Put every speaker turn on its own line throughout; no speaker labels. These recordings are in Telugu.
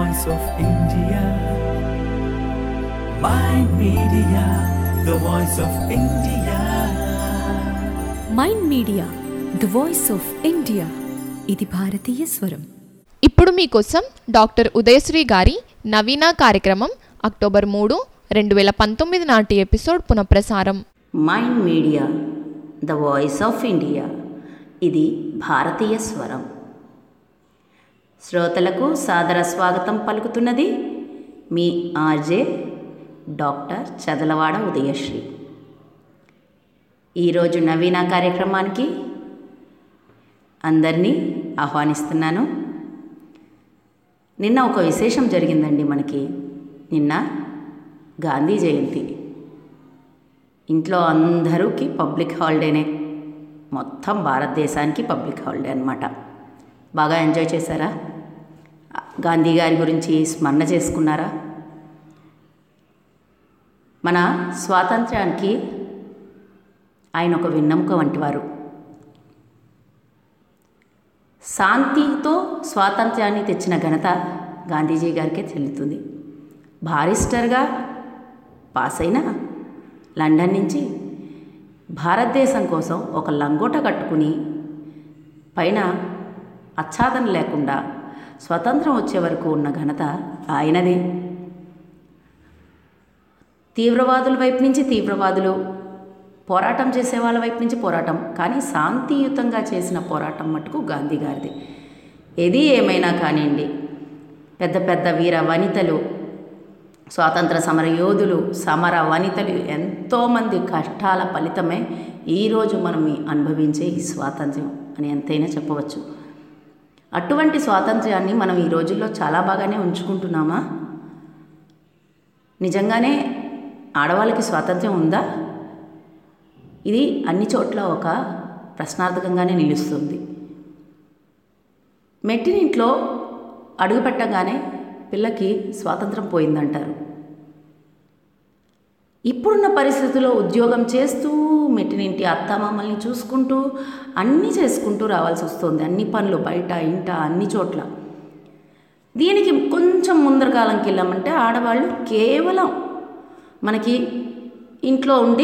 voice of India. Mind Media, the voice of India.
Mind media the voice of India ఇది భారతీయ స్వరం
ఇప్పుడు మీకోసం డాక్టర్ ఉదయశ్రీ గారి నవీన కార్యక్రమం అక్టోబర్ మూడు రెండు వేల పంతొమ్మిది నాటి ఎపిసోడ్ పునఃప్రసారం
mind media the voice of India ఇది భారతీయ స్వరం శ్రోతలకు సాదర స్వాగతం పలుకుతున్నది మీ ఆర్జే డాక్టర్ చదలవాడ ఉదయశ్రీ ఈరోజు నవీన కార్యక్రమానికి అందరినీ ఆహ్వానిస్తున్నాను నిన్న ఒక విశేషం జరిగిందండి మనకి నిన్న గాంధీ జయంతి ఇంట్లో అందరూకి పబ్లిక్ హాలిడేనే మొత్తం భారతదేశానికి పబ్లిక్ హాలిడే అనమాట బాగా ఎంజాయ్ చేశారా గాంధీ గారి గురించి స్మరణ చేసుకున్నారా మన స్వాతంత్ర్యానికి ఆయన ఒక వెన్నెముక వంటివారు శాంతితో స్వాతంత్ర్యాన్ని తెచ్చిన ఘనత గాంధీజీ గారికే చెల్లుతుంది బారిస్టర్గా పాస్ అయిన లండన్ నుంచి భారతదేశం కోసం ఒక లంగోట కట్టుకుని పైన ఆచ్ఛాదన లేకుండా స్వతంత్రం వచ్చే వరకు ఉన్న ఘనత ఆయనదే తీవ్రవాదుల వైపు నుంచి తీవ్రవాదులు పోరాటం చేసే వాళ్ళ వైపు నుంచి పోరాటం కానీ శాంతియుతంగా చేసిన పోరాటం మటుకు గాంధీ గారిది ఏది ఏమైనా కానివ్వండి పెద్ద పెద్ద వీర వనితలు స్వాతంత్ర సమర యోధులు సమర వనితలు ఎంతోమంది కష్టాల ఫలితమే ఈరోజు మనం ఈ అనుభవించే ఈ స్వాతంత్ర్యం అని ఎంతైనా చెప్పవచ్చు అటువంటి స్వాతంత్ర్యాన్ని మనం ఈ రోజుల్లో చాలా బాగానే ఉంచుకుంటున్నామా నిజంగానే ఆడవాళ్ళకి స్వాతంత్ర్యం ఉందా ఇది అన్ని చోట్ల ఒక ప్రశ్నార్థకంగానే నిలుస్తుంది మెట్టినింట్లో అడుగుపెట్టగానే పిల్లకి స్వాతంత్రం పోయిందంటారు ఇప్పుడున్న పరిస్థితుల్లో ఉద్యోగం చేస్తూ మెట్టినింటి అత్తమామల్ని చూసుకుంటూ అన్నీ చేసుకుంటూ రావాల్సి వస్తుంది అన్ని పనులు బయట ఇంట అన్ని చోట్ల దీనికి కొంచెం ముందర కాలంకి వెళ్ళామంటే ఆడవాళ్ళు కేవలం మనకి ఇంట్లో ఉండి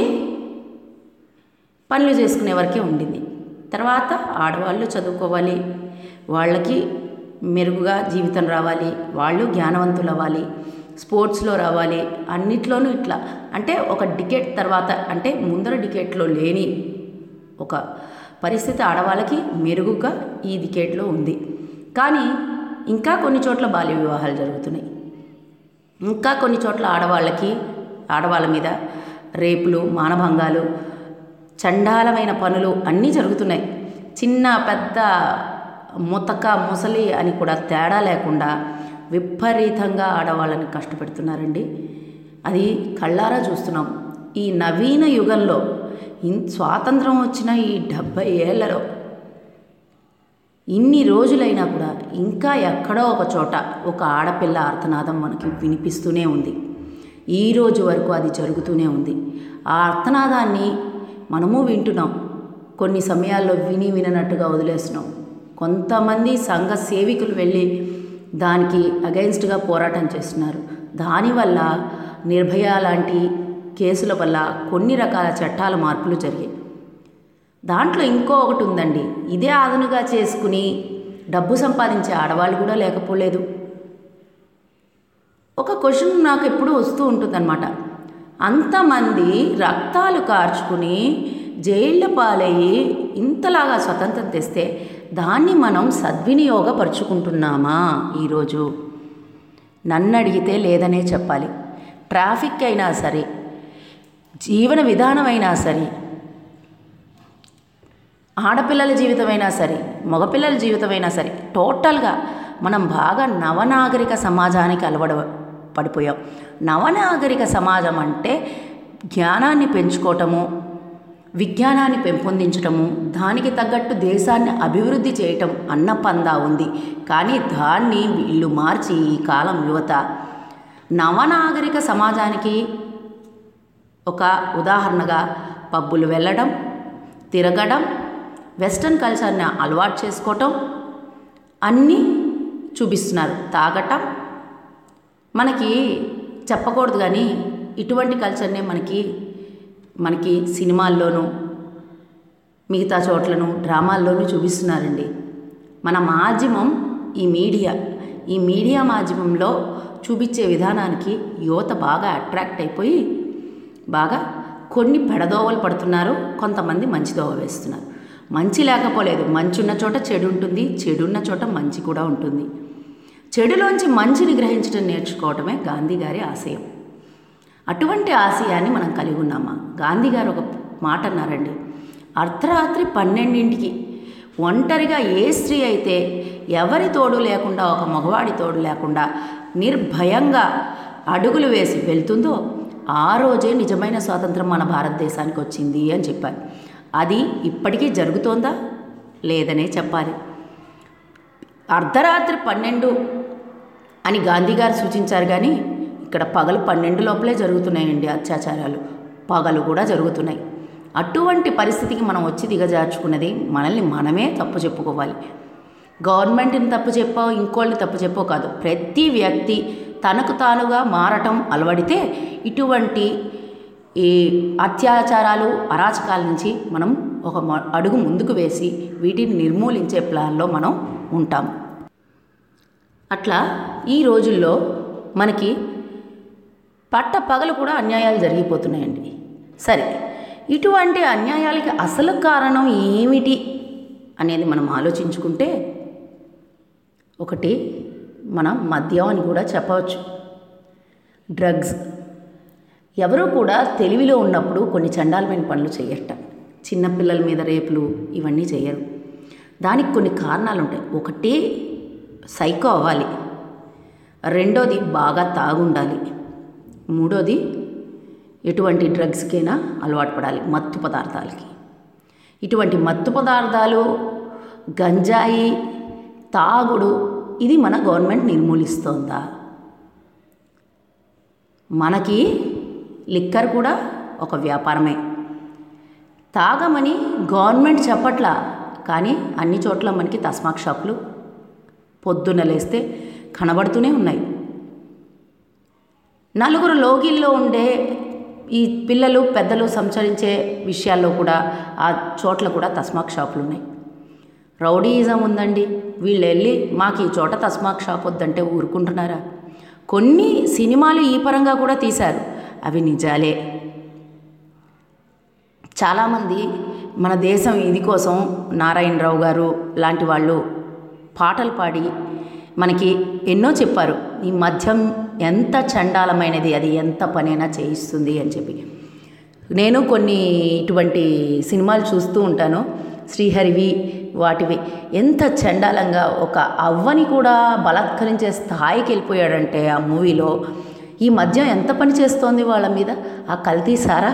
పనులు చేసుకునే వరకే ఉండింది తర్వాత ఆడవాళ్ళు చదువుకోవాలి వాళ్ళకి మెరుగుగా జీవితం రావాలి వాళ్ళు జ్ఞానవంతులు అవ్వాలి స్పోర్ట్స్లో రావాలి అన్నిట్లోనూ ఇట్లా అంటే ఒక డికెట్ తర్వాత అంటే ముందర డికెట్లో లేని ఒక పరిస్థితి ఆడవాళ్ళకి మెరుగుగా ఈ డికెట్లో ఉంది కానీ ఇంకా కొన్ని చోట్ల బాల్య వివాహాలు జరుగుతున్నాయి ఇంకా కొన్ని చోట్ల ఆడవాళ్ళకి ఆడవాళ్ళ మీద రేపులు మానభంగాలు చండాలమైన పనులు అన్నీ జరుగుతున్నాయి చిన్న పెద్ద ముతక ముసలి అని కూడా తేడా లేకుండా విపరీతంగా ఆడవాళ్ళని కష్టపెడుతున్నారండి అది కళ్ళారా చూస్తున్నాం ఈ నవీన యుగంలో ఇన్ స్వాతంత్రం వచ్చిన ఈ డెబ్భై ఏళ్లలో ఇన్ని రోజులైనా కూడా ఇంకా ఎక్కడో ఒక చోట ఒక ఆడపిల్ల ఆర్తనాదం మనకి వినిపిస్తూనే ఉంది ఈ రోజు వరకు అది జరుగుతూనే ఉంది ఆ ఆర్తనాదాన్ని మనము వింటున్నాం కొన్ని సమయాల్లో విని విననట్టుగా వదిలేస్తున్నాం కొంతమంది సంఘ సేవికులు వెళ్ళి దానికి అగైన్స్ట్గా పోరాటం చేస్తున్నారు దానివల్ల నిర్భయ లాంటి కేసుల వల్ల కొన్ని రకాల చట్టాల మార్పులు జరిగాయి దాంట్లో ఇంకో ఒకటి ఉందండి ఇదే ఆదనుగా చేసుకుని డబ్బు సంపాదించే ఆడవాళ్ళు కూడా లేకపోలేదు ఒక క్వశ్చన్ నాకు ఎప్పుడూ వస్తూ ఉంటుందన్నమాట అంతమంది రక్తాలు కార్చుకుని జైళ్ళ పాలయ్యి ఇంతలాగా స్వతంత్రం తెస్తే దాన్ని మనం సద్వినియోగపరుచుకుంటున్నామా ఈరోజు నన్ను అడిగితే లేదనే చెప్పాలి ట్రాఫిక్ అయినా సరే జీవన విధానం అయినా సరే ఆడపిల్లల జీవితమైనా సరే మగపిల్లల జీవితమైనా సరే టోటల్గా మనం బాగా నవనాగరిక సమాజానికి అలవడ పడిపోయాం నవనాగరిక సమాజం అంటే జ్ఞానాన్ని పెంచుకోవటము విజ్ఞానాన్ని పెంపొందించటము దానికి తగ్గట్టు దేశాన్ని అభివృద్ధి చేయటం అన్న పందా ఉంది కానీ దాన్ని వీళ్ళు మార్చి ఈ కాలం యువత నవనాగరిక సమాజానికి ఒక ఉదాహరణగా పబ్బులు వెళ్ళడం తిరగడం వెస్ట్రన్ కల్చర్ని అలవాటు చేసుకోవటం అన్నీ చూపిస్తున్నారు తాగటం మనకి చెప్పకూడదు కానీ ఇటువంటి కల్చర్నే మనకి మనకి సినిమాల్లోనూ మిగతా చోట్లను డ్రామాల్లోనూ చూపిస్తున్నారండి మన మాధ్యమం ఈ మీడియా ఈ మీడియా మాధ్యమంలో చూపించే విధానానికి యువత బాగా అట్రాక్ట్ అయిపోయి బాగా కొన్ని పెడదోవలు పడుతున్నారు కొంతమంది మంచి దోవ వేస్తున్నారు మంచి లేకపోలేదు మంచి ఉన్న చోట చెడు ఉంటుంది చెడు ఉన్న చోట మంచి కూడా ఉంటుంది చెడులోంచి మంచిని గ్రహించడం నేర్చుకోవటమే గాంధీ గారి ఆశయం అటువంటి ఆశయాన్ని మనం కలిగి ఉన్నామా గాంధీ గారు ఒక మాట అన్నారండి అర్ధరాత్రి పన్నెండింటికి ఒంటరిగా ఏ స్త్రీ అయితే ఎవరి తోడు లేకుండా ఒక మగవాడి తోడు లేకుండా నిర్భయంగా అడుగులు వేసి వెళ్తుందో ఆ రోజే నిజమైన స్వాతంత్రం మన భారతదేశానికి వచ్చింది అని చెప్పారు అది ఇప్పటికీ జరుగుతోందా లేదనే చెప్పాలి అర్ధరాత్రి పన్నెండు అని గాంధీ గారు సూచించారు కానీ ఇక్కడ పగలు పన్నెండు లోపలే జరుగుతున్నాయండి అత్యాచారాలు పగలు కూడా జరుగుతున్నాయి అటువంటి పరిస్థితికి మనం వచ్చి దిగజార్చుకున్నది మనల్ని మనమే తప్పు చెప్పుకోవాలి గవర్నమెంట్ని తప్పు చెప్పో ఇంకోళ్ళని తప్పు చెప్పో కాదు ప్రతి వ్యక్తి తనకు తానుగా మారటం అలవడితే ఇటువంటి ఈ అత్యాచారాలు అరాచకాల నుంచి మనం ఒక మ- అడుగు ముందుకు వేసి వీటిని నిర్మూలించే ప్లాన్లో మనం ఉంటాం అట్లా ఈ రోజుల్లో మనకి పట్ట పగలు కూడా అన్యాయాలు జరిగిపోతున్నాయండి సరే ఇటువంటి అన్యాయాలకి అసలు కారణం ఏమిటి అనేది మనం ఆలోచించుకుంటే ఒకటి మనం మద్యం అని కూడా చెప్పవచ్చు డ్రగ్స్ ఎవరూ కూడా తెలివిలో ఉన్నప్పుడు కొన్ని చండాలమైన పనులు చేయట చిన్నపిల్లల మీద రేపులు ఇవన్నీ చేయరు దానికి కొన్ని కారణాలు ఉంటాయి ఒకటి సైకో అవ్వాలి రెండోది బాగా తాగుండాలి మూడోది ఎటువంటి డ్రగ్స్కైనా అలవాటు పడాలి మత్తు పదార్థాలకి ఇటువంటి మత్తు పదార్థాలు గంజాయి తాగుడు ఇది మన గవర్నమెంట్ నిర్మూలిస్తోందా మనకి లిక్కర్ కూడా ఒక వ్యాపారమే తాగమని గవర్నమెంట్ చెప్పట్లా కానీ అన్ని చోట్ల మనకి తస్మాక్ షాపులు పొద్దున్న లేస్తే కనబడుతూనే ఉన్నాయి నలుగురు లోగిల్లో ఉండే ఈ పిల్లలు పెద్దలు సంచరించే విషయాల్లో కూడా ఆ చోట్ల కూడా తస్మాక్ షాపులు ఉన్నాయి రౌడీయిజం ఉందండి వీళ్ళు వెళ్ళి మాకు ఈ చోట తస్మాక్ షాప్ వద్దంటే ఊరుకుంటున్నారా కొన్ని సినిమాలు ఈ పరంగా కూడా తీశారు అవి నిజాలే చాలామంది మన దేశం ఇది కోసం నారాయణరావు గారు లాంటి వాళ్ళు పాటలు పాడి మనకి ఎన్నో చెప్పారు ఈ మద్యం ఎంత చండాలమైనది అది ఎంత పనైనా చేయిస్తుంది అని చెప్పి నేను కొన్ని ఇటువంటి సినిమాలు చూస్తూ ఉంటాను శ్రీహరివి వాటివి ఎంత చండాలంగా ఒక అవ్వని కూడా బలాత్కరించే స్థాయికి వెళ్ళిపోయాడంటే ఆ మూవీలో ఈ మద్యం ఎంత పని చేస్తోంది వాళ్ళ మీద ఆ కల్తీ సారా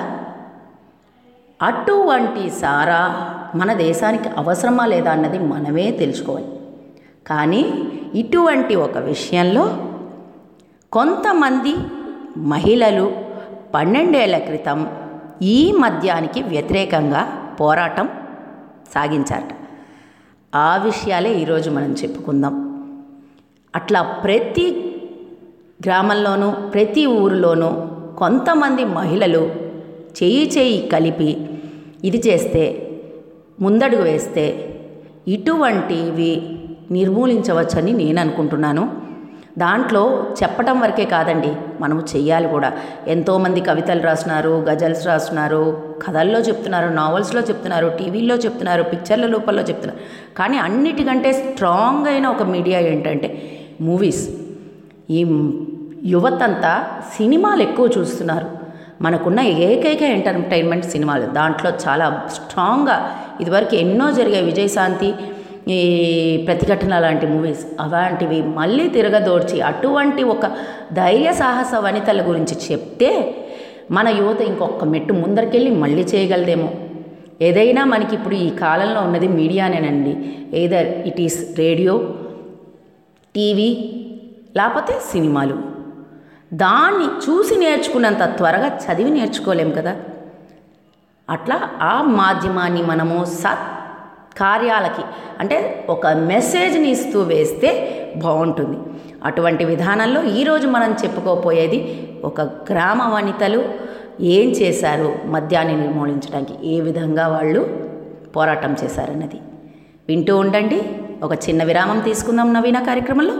అటువంటి సారా మన దేశానికి అవసరమా లేదా అన్నది మనమే తెలుసుకోవాలి కానీ ఇటువంటి ఒక విషయంలో కొంతమంది మహిళలు పన్నెండేళ్ల క్రితం ఈ మద్యానికి వ్యతిరేకంగా పోరాటం సాగించారట ఆ విషయాలే ఈరోజు మనం చెప్పుకుందాం అట్లా ప్రతి గ్రామంలోనూ ప్రతి ఊరిలోనూ కొంతమంది మహిళలు చేయి చేయి కలిపి ఇది చేస్తే ముందడుగు వేస్తే ఇటువంటివి నిర్మూలించవచ్చని నేను అనుకుంటున్నాను దాంట్లో చెప్పటం వరకే కాదండి మనము చెయ్యాలి కూడా ఎంతోమంది కవితలు రాస్తున్నారు గజల్స్ రాస్తున్నారు కథల్లో చెప్తున్నారు నావల్స్లో చెప్తున్నారు టీవీల్లో చెప్తున్నారు పిక్చర్ల రూపంలో చెప్తున్నారు కానీ అన్నిటికంటే స్ట్రాంగ్ అయిన ఒక మీడియా ఏంటంటే మూవీస్ ఈ యువతంతా సినిమాలు ఎక్కువ చూస్తున్నారు మనకున్న ఏకైక ఎంటర్టైన్మెంట్ సినిమాలు దాంట్లో చాలా స్ట్రాంగ్గా ఇదివరకు ఎన్నో జరిగాయి విజయశాంతి ఈ ప్రతిఘటన లాంటి మూవీస్ అలాంటివి మళ్ళీ తిరగదోడ్చి అటువంటి ఒక ధైర్య సాహస వనితల గురించి చెప్తే మన యువత ఇంకొక మెట్టు ముందరికెళ్ళి మళ్ళీ చేయగలదేమో ఏదైనా మనకి ఇప్పుడు ఈ కాలంలో ఉన్నది మీడియానేనండి either it is radio TV లేకపోతే సినిమాలు దాన్ని చూసి నేర్చుకున్నంత త్వరగా చదివి నేర్చుకోలేం కదా అట్లా ఆ మాధ్యమాన్ని మనము సత్ కార్యాలకి అంటే ఒక మెసేజ్ని ఇస్తూ వేస్తే బాగుంటుంది అటువంటి విధానంలో ఈరోజు మనం చెప్పుకోపోయేది ఒక గ్రామ వనితలు ఏం చేశారు మద్యాన్ని నిర్మూలించడానికి ఏ విధంగా వాళ్ళు పోరాటం చేశారన్నది వింటూ ఉండండి ఒక చిన్న విరామం తీసుకుందాం నవీన కార్యక్రమంలో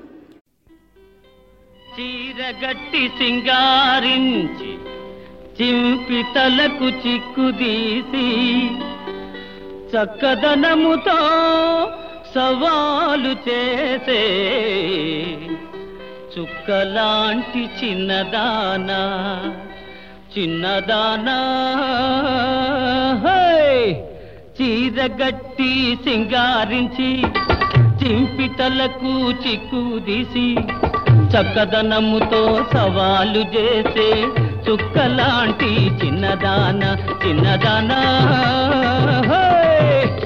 చీరగట్టి సింగారించి చింపి తలకు చిక్కుదీసి చక్కదనముతో సవాలు చేసే చుక్కలాంటి చిన్నదానా చిన్నదానా హై! చీరగట్టి సింగారించి చింపితలకు చిక్కుదీసి చక్కదనముతో సవాలు చేసే చుక్కలాంటి చిన్నదాన చిన్నదానా హై!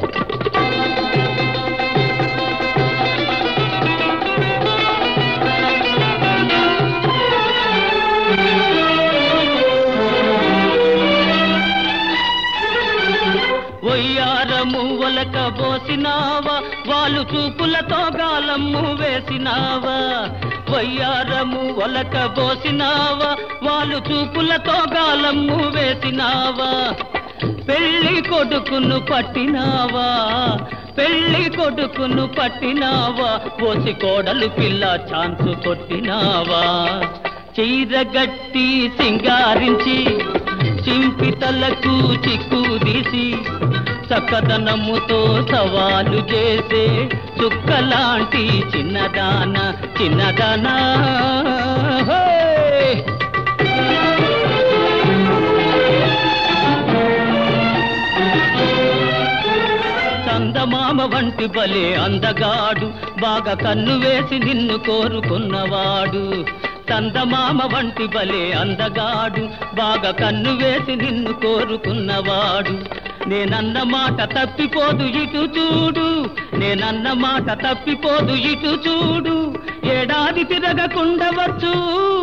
వయ్యారము ఒలక బోసినావా వాళ్ళు చూపులతో గాలమ్ము వేసినావా వయ్యారము ఒలక బోసినావా వాళ్ళు చూపులతో గాలమ్ము వేసినావా పెళ్లి కొడుకును పట్టినావా పెళ్లి కొడుకును పట్టినావా పోసి కోడలు పిల్ల ఛాన్సు కొట్టినావా చీరగట్టి సింగారించి చింపితలకు చిక్కుదీసి చక్కదనముతో సవాలు చేసే చుక్కలాంటి చిన్నదాన చిన్నదానా హే! చందమామ వంటి బలే అందగాడు బాగా కన్ను వేసి నిన్ను కోరుకున్నవాడు చందమామ వంటి బలే అందగాడు బాగా కన్ను వేసి నిన్ను కోరుకున్నవాడు నేనన్న మాట తప్పిపోదు ఇటు చూడు నేనన్న మాట తప్పిపోదు ఇటు చూడు ఏడాది తిరగకుండవచ్చు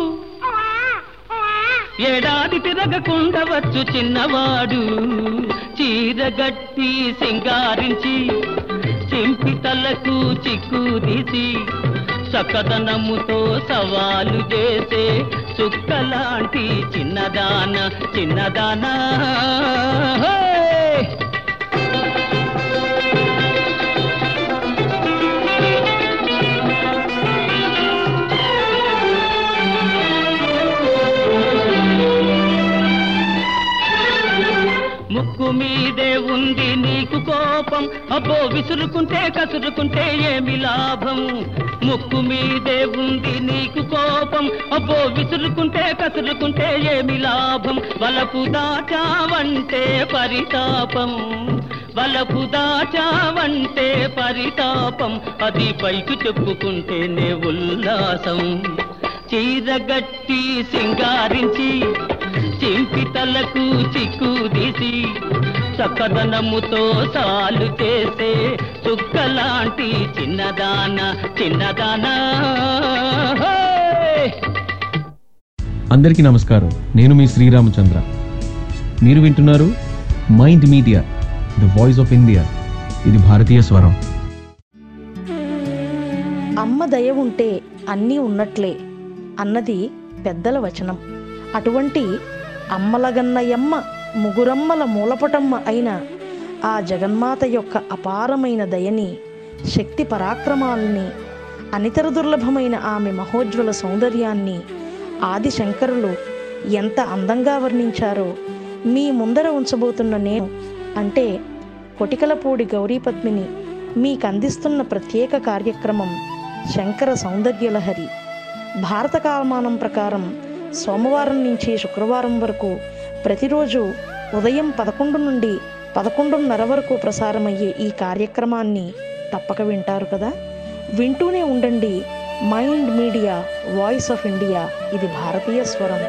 ఏడాది తిరగకుండవచ్చు చిన్నవాడు చీరగట్టి సింగారించి చింపి తలకు చిక్కుదీసి చక్కదనముతో సవాలు చేసే చుక్కలాంటి చిన్నదాన చిన్నదానా హే! ముక్కు మీదే ఉంది నీకు కోపం అబ్బో విసురుకుంటే కసురుకుంటే ఏమి లాభం ముక్కు మీదే ఉంది నీకు కోపం అబ్బో విసురుకుంటే కసురుకుంటే ఏమి లాభం వలపు దాచావంటే పరితాపం వలపు దాచావంటే పరితాపం అది పైకి చెప్పుకుంటేనే ఉల్లాసం చీరగట్టి సింగారించి చింపి తలకు చిక్కుదీసి చక్కదనముతో సాలు చేసే చుక్కలాంటి చిన్నదాన చిన్నదానా హే!
అందరికీ నమస్కారం నేను మీ శ్రీరామచంద్ర మీరు వింటున్నారు mind media the voice of India ఇది భారతీయ స్వరం
అమ్మ దయ ఉంటే అన్నీ ఉన్నట్లే అన్నది పెద్దల వచనం అటువంటి అమ్మలగన్నయమ్మ ముగురమ్మల మూలపటమ్మ అయిన ఆ జగన్మాత యొక్క అపారమైన దయని శక్తి పరాక్రమాల్ని అనితర దుర్లభమైన ఆమె మహోజ్వల సౌందర్యాన్ని ఆది శంకరులు ఎంత అందంగా వర్ణించారో మీ ముందర ఉంచబోతున్న నేను అంటే కొటికలపూడి గౌరీపద్మిని మీకు అందిస్తున్న ప్రత్యేక కార్యక్రమం శంకర సౌందర్యలహరి భారత కాలమానం ప్రకారం సోమవారం నుంచి శుక్రవారం వరకు ప్రతిరోజు ఉదయం పదకొండు నుండి పదకొండున్నర వరకు ప్రసారమయ్యే ఈ కార్యక్రమాన్ని తప్పక వింటారు కదా వింటూనే ఉండండి mind media voice of India ఇది భారతీయ స్వరం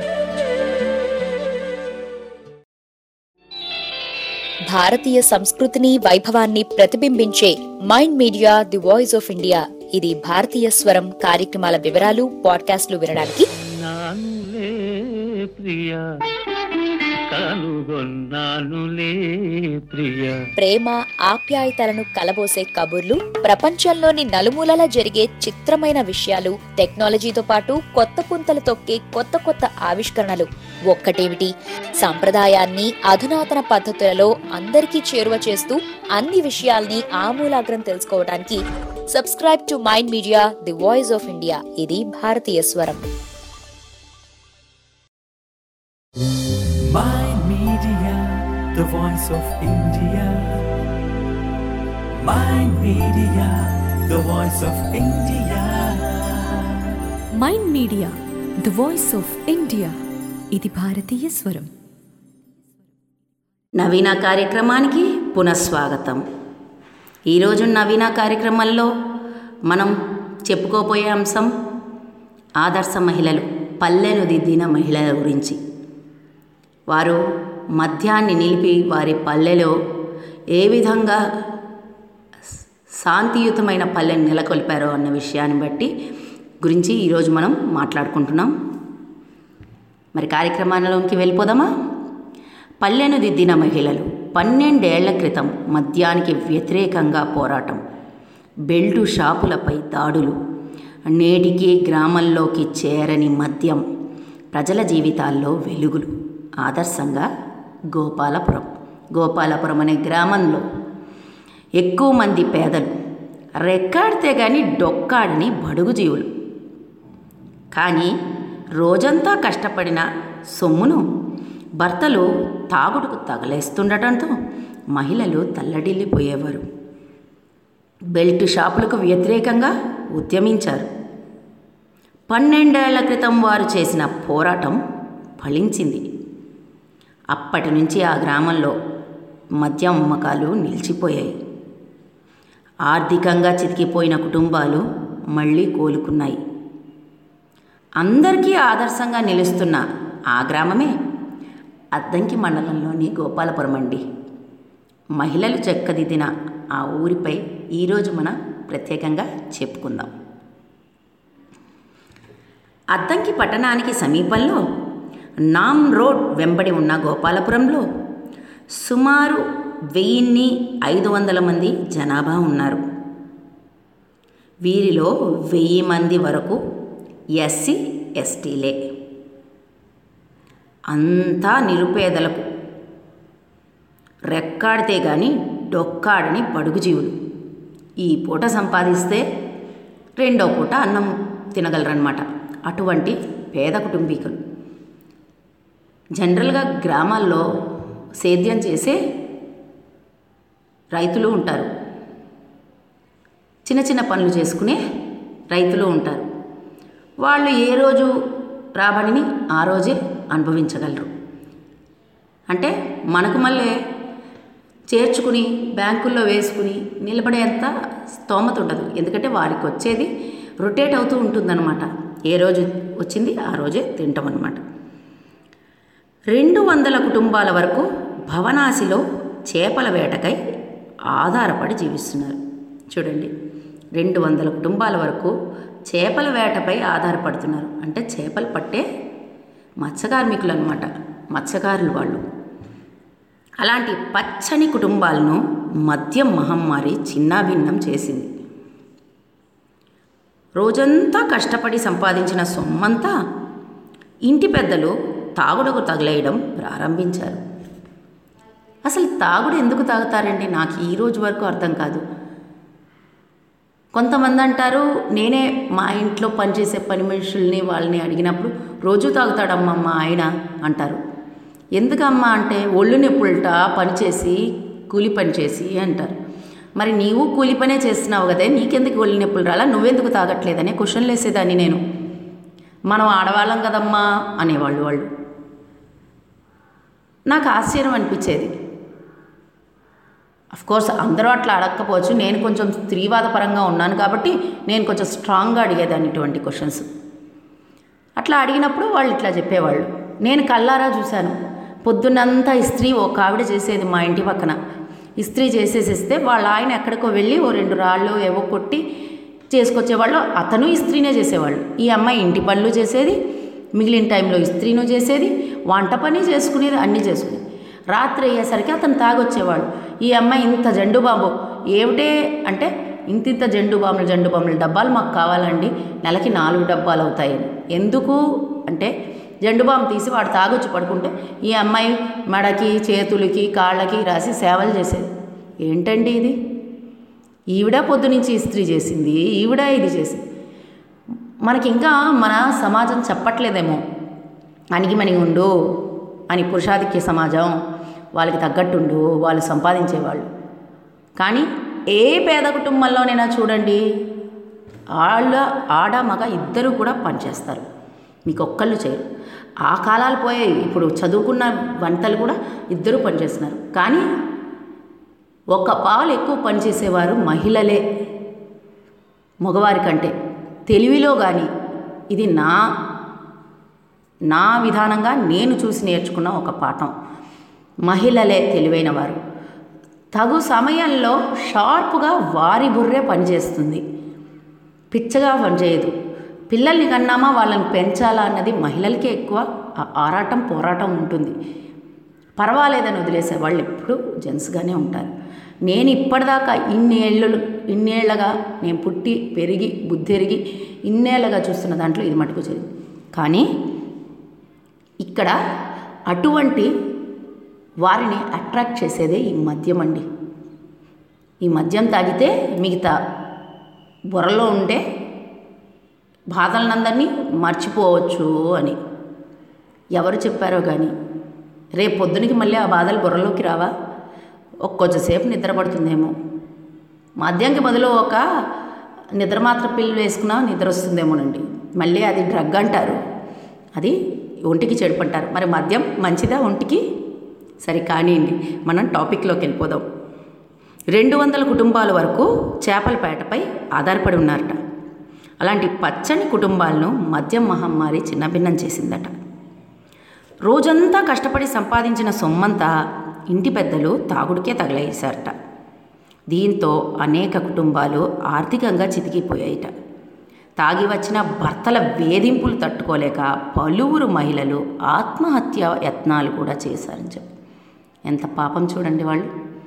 భారతీయ సంస్కృతిని వైభవాన్ని ప్రతిబింబించే mind media the voice of India ఇది భారతీయ స్వరం కార్యక్రమాల వివరాలు పాడ్కాస్ట్లు వినడానికి
నానులే ప్రియా కనుగొన్నానులే ప్రియ
ప్రేమ ఆప్యాయతలను కలబోసే కబుర్లు ప్రపంచంలోని నలుమూలలా జరిగే చిత్రమైన విషయాలు టెక్నాలజీతో పాటు కొత్త పుంతలు తొక్కే కొత్త కొత్త ఆవిష్కరణలు ఒక్కటేమిటి సంప్రదాయాన్ని అధునాతన పద్ధతులలో అందరికీ చేరువ చేస్తూ అన్ని విషయాల్ని ఆమూలాగ్రం తెలుసుకోవడానికి subscribe to mind media the voice of India ఇది భారతీయ స్వరం
Mind Media, the voice of India. Mind Media, the voice of India.
Mind media the voice of India ఇది భారతీయ స్వరం
నవీన కార్యక్రమానికి పునఃస్వాగతం ఈరోజు నవీన కార్యక్రమంలో మనం చెప్పుకోబోయే అంశం ఆదర్శ మహిళలు పల్లెను దిద్దిన మహిళల గురించి వారు మద్యాన్ని నిలిపి వారి పల్లెలో ఏ విధంగా శాంతియుతమైన పల్లెని నెలకొల్పారో అన్న విషయాన్ని బట్టి గురించి ఈరోజు మనం మాట్లాడుకుంటున్నాం మరి కార్యక్రమాలలోకి వెళ్ళిపోదామా పల్లెను దిద్దిన మహిళలు పన్నెండేళ్ల క్రితం మద్యానికి వ్యతిరేకంగా పోరాటం బెల్టు షాపులపై దాడులు నేటికి గ్రామంలోకి చేరని మద్యం ప్రజల జీవితాల్లో వెలుగులు ఆదర్శంగా గోపాలపురం గోపాలపురం అనే గ్రామంలో ఎక్కువ మంది పేదలు రెక్కాడితే కానీ డొక్కాడని బడుగు జీవులు కానీ రోజంతా కష్టపడిన సొమ్మును భర్తలు తాగుడుకు తగలేస్తుండటంతో మహిళలు తల్లడిల్లిపోయేవారు బెల్ట్ షాపులకు వ్యతిరేకంగా ఉద్యమించారు పన్నెండేళ్ల క్రితం వారు చేసిన పోరాటం ఫలించింది అప్పటి నుంచి ఆ గ్రామంలో మద్యం అమ్మకాలు నిలిచిపోయాయి ఆర్థికంగా చితికిపోయిన కుటుంబాలు మళ్ళీ కోలుకున్నాయి అందరికీ ఆదర్శంగా నిలుస్తున్న ఆ గ్రామమే అద్దంకి మండలంలోని గోపాలపురం అండి మహిళలు చెక్కదిద్దిన ఆ ఊరిపై ఈరోజు మనం ప్రత్యేకంగా చెప్పుకుందాం అద్దంకి పట్టణానికి సమీపంలో నామ్ రోడ్ వెంబడి ఉన్న గోపాలపురంలో సుమారు వెయ్యిన్ని ఐదు వందల మంది జనాభా ఉన్నారు వీరిలో వెయ్యి మంది వరకు ఎస్సీ ఎస్టీలే అంతా నిరుపేదలకు రెక్కాడితే గాని డొక్కాడని బడుగు జీవులు ఈ పూట సంపాదిస్తే రెండో పూట అన్నం తినగలరన్నమాట అటువంటి పేద కుటుంబీకులు జనరల్గా గ్రామాల్లో సేద్యం చేసే రైతులు ఉంటారు చిన్న చిన్న పనులు చేసుకునే రైతులు ఉంటారు వాళ్ళు ఏ రోజు రాబడిని ఆ రోజే అనుభవించగలరు అంటే మనకు మళ్ళీ చేర్చుకుని బ్యాంకుల్లో వేసుకుని నిలబడేంత స్తోమత ఉండదు ఎందుకంటే వారికి వచ్చేది రొటేట్ అవుతూ ఉంటుందన్నమాట ఏ రోజు వచ్చింది ఆ రోజే తింటాం అన్నమాట రెండు వందల కుటుంబాల వరకు భవనాసిలో చేపల వేటకై ఆధారపడి జీవిస్తున్నారు చూడండి రెండు వందల కుటుంబాల వరకు చేపల వేటపై ఆధారపడుతున్నారు అంటే చేపలు పట్టే మత్స్యకార్మికులు అనమాట మత్స్యకారులు వాళ్ళు అలాంటి పచ్చని కుటుంబాలను మద్యం మహమ్మారి చిన్నాభిన్నం చేసింది రోజంతా కష్టపడి సంపాదించిన సొమ్మంతా ఇంటి పెద్దలు తాగుడుకు తగిలేయడం ప్రారంభించారు అసలు తాగుడు ఎందుకు తాగుతారండి నాకు ఈ రోజు వరకు అర్థం కాదు కొంతమంది అంటారు నేనే మా ఇంట్లో పనిచేసే పని మనుషుల్ని వాళ్ళని అడిగినప్పుడు రోజు తాగుతాడమ్మా మా ఆయన అంటారు ఎందుకమ్మా అంటే ఒళ్ళు నొప్పులట పనిచేసి కూలి పని చేసి అంటారు మరి నీవు కూలి పనే చేస్తున్నావు కదే నీకెందుకు ఒళ్ళు నొప్పులు రాలా నువ్వెందుకు తాగట్లేదనే క్వశ్చన్లు వేసేదాన్ని నేను మనం ఆడవాళ్ళం కదమ్మా అనేవాళ్ళు వాళ్ళు నాకు ఆశ్చర్యం అనిపించేది అఫ్ కోర్స్ అందరూ అట్లా అడగకపోవచ్చు నేను కొంచెం స్త్రీవాద పరంగా ఉన్నాను కాబట్టి నేను కొంచెం స్ట్రాంగ్గా అడిగేదాన్ని ఇటువంటి క్వశ్చన్స్ అట్లా అడిగినప్పుడు వాళ్ళు ఇట్లా చెప్పేవాళ్ళు నేను కల్లారా చూశాను పొద్దున్నంతా ఇస్త్రీ ఒక ఆవిడ చేసేది మా ఇంటి పక్కన ఇస్త్రీ చేసేసిస్తే వాళ్ళ ఆయన ఎక్కడికో వెళ్ళి ఓ రెండు రాళ్ళు ఏవో కొట్టి చేసుకొచ్చేవాళ్ళు అతను ఇస్త్రీనే చేసేవాళ్ళు ఈ అమ్మాయి ఇంటి పనులు చేసేది మిగిలిన టైంలో ఇస్త్రీను చేసేది వంట పని చేసుకునేది అన్నీ చేసుకునేది రాత్రి అయ్యేసరికి అతను తాగొచ్చేవాడు ఈ అమ్మాయి ఇంత జండు బాబు ఏమిటే అంటే ఇంత ఇంత జండు బాంబులు జండు బాంబులు డబ్బాలు మాకు కావాలండి నెలకి నాలుగు డబ్బాలు అవుతాయని ఎందుకు అంటే జండు బాంబు తీసి వాడు తాగొచ్చి పడుకుంటే ఈ అమ్మాయి మెడకి చేతులకి కాళ్ళకి రాసి సేవలు చేసేది ఏంటండి ఇది ఈవిడ పొద్దు నుంచి ఇస్త్రీ చేసింది ఈవిడ ఇది చేసింది మనకి ఇంకా మన సమాజం చెప్పట్లేదేమో అణిగిమణిగి ఉండు అని పురుషాధిక్య సమాజం వాళ్ళకి తగ్గట్టుండు వాళ్ళు సంపాదించేవాళ్ళు కానీ ఏ పేద కుటుంబంలోనైనా చూడండి ఆళ్ళ ఆడ మగ ఇద్దరు కూడా పనిచేస్తారు మీకు ఒక్కళ్ళు చేయరు ఆ కాలాలు పోయాయి ఇప్పుడు చదువుకున్న వంటలు కూడా ఇద్దరు పనిచేస్తున్నారు కానీ ఒక పాలు ఎక్కువ పనిచేసేవారు మహిళలే మగవారి కంటే తెలివిలో కానీ ఇది నా నా విధానంగా నేను చూసి నేర్చుకున్న ఒక పాఠం మహిళలే తెలివైన వారు తగు సమయంలో షార్ప్గా వారి బుర్రే పనిచేస్తుంది పిచ్చగా పనిచేయదు పిల్లల్ని కన్నామా వాళ్ళని పెంచాలా అన్నది మహిళలకే ఎక్కువ ఆ ఆరాటం పోరాటం ఉంటుంది పర్వాలేదని వదిలేసే వాళ్ళు ఎప్పుడు జెంట్స్గానే ఉంటారు నేను ఇప్పటిదాకా ఇన్నేళ్ళు ఇన్నేళ్లగా నేను పుట్టి పెరిగి బుద్ధెరిగి ఇన్నేళ్ళగా చూస్తున్న దాంట్లో ఇది మటుకు జరిగింది కానీ ఇక్కడ అటువంటి వారిని అట్రాక్ట్ చేసేదే ఈ మద్యం అండి ఈ మద్యం తాగితే మిగతా బుర్రలో ఉండే బాధలనందరినీ మర్చిపోవచ్చు అని ఎవరు చెప్పారో కానీ రేపు పొద్దునకి మళ్ళీ ఆ బాధలు బుర్రలోకి రావా ఒక కొంచెంసేపు నిద్ర పడుతుందేమో మద్యంకి బదులు ఒక నిద్ర మాత్ర పిల్లు వేసుకున్నా నిద్ర వస్తుందేమోనండి మళ్ళీ అది డ్రగ్ అంటారు అది ఒంటికి చెడుపంటారు మరి మద్యం మంచిదా ఒంటికి సరే కానివ్వండి మనం టాపిక్లోకి వెళ్ళిపోదాం రెండు వందల కుటుంబాల వరకు చేపలపేటపై ఆధారపడి ఉన్నారట అలాంటి పచ్చని కుటుంబాలను మద్యం మహమ్మారి చిన్నభిన్నం చేసిందట రోజంతా కష్టపడి సంపాదించిన సొమ్మంతా ఇంటి పెద్దలు తాగుడికే తగలేశారట దీంతో అనేక కుటుంబాలు ఆర్థికంగా చితికిపోయాయిట తాగి వచ్చిన భర్తల వేధింపులు తట్టుకోలేక పలువురు మహిళలు ఆత్మహత్య యత్నాలు కూడా చేశారని చెప్పి ఎంత పాపం చూడండి వాళ్ళు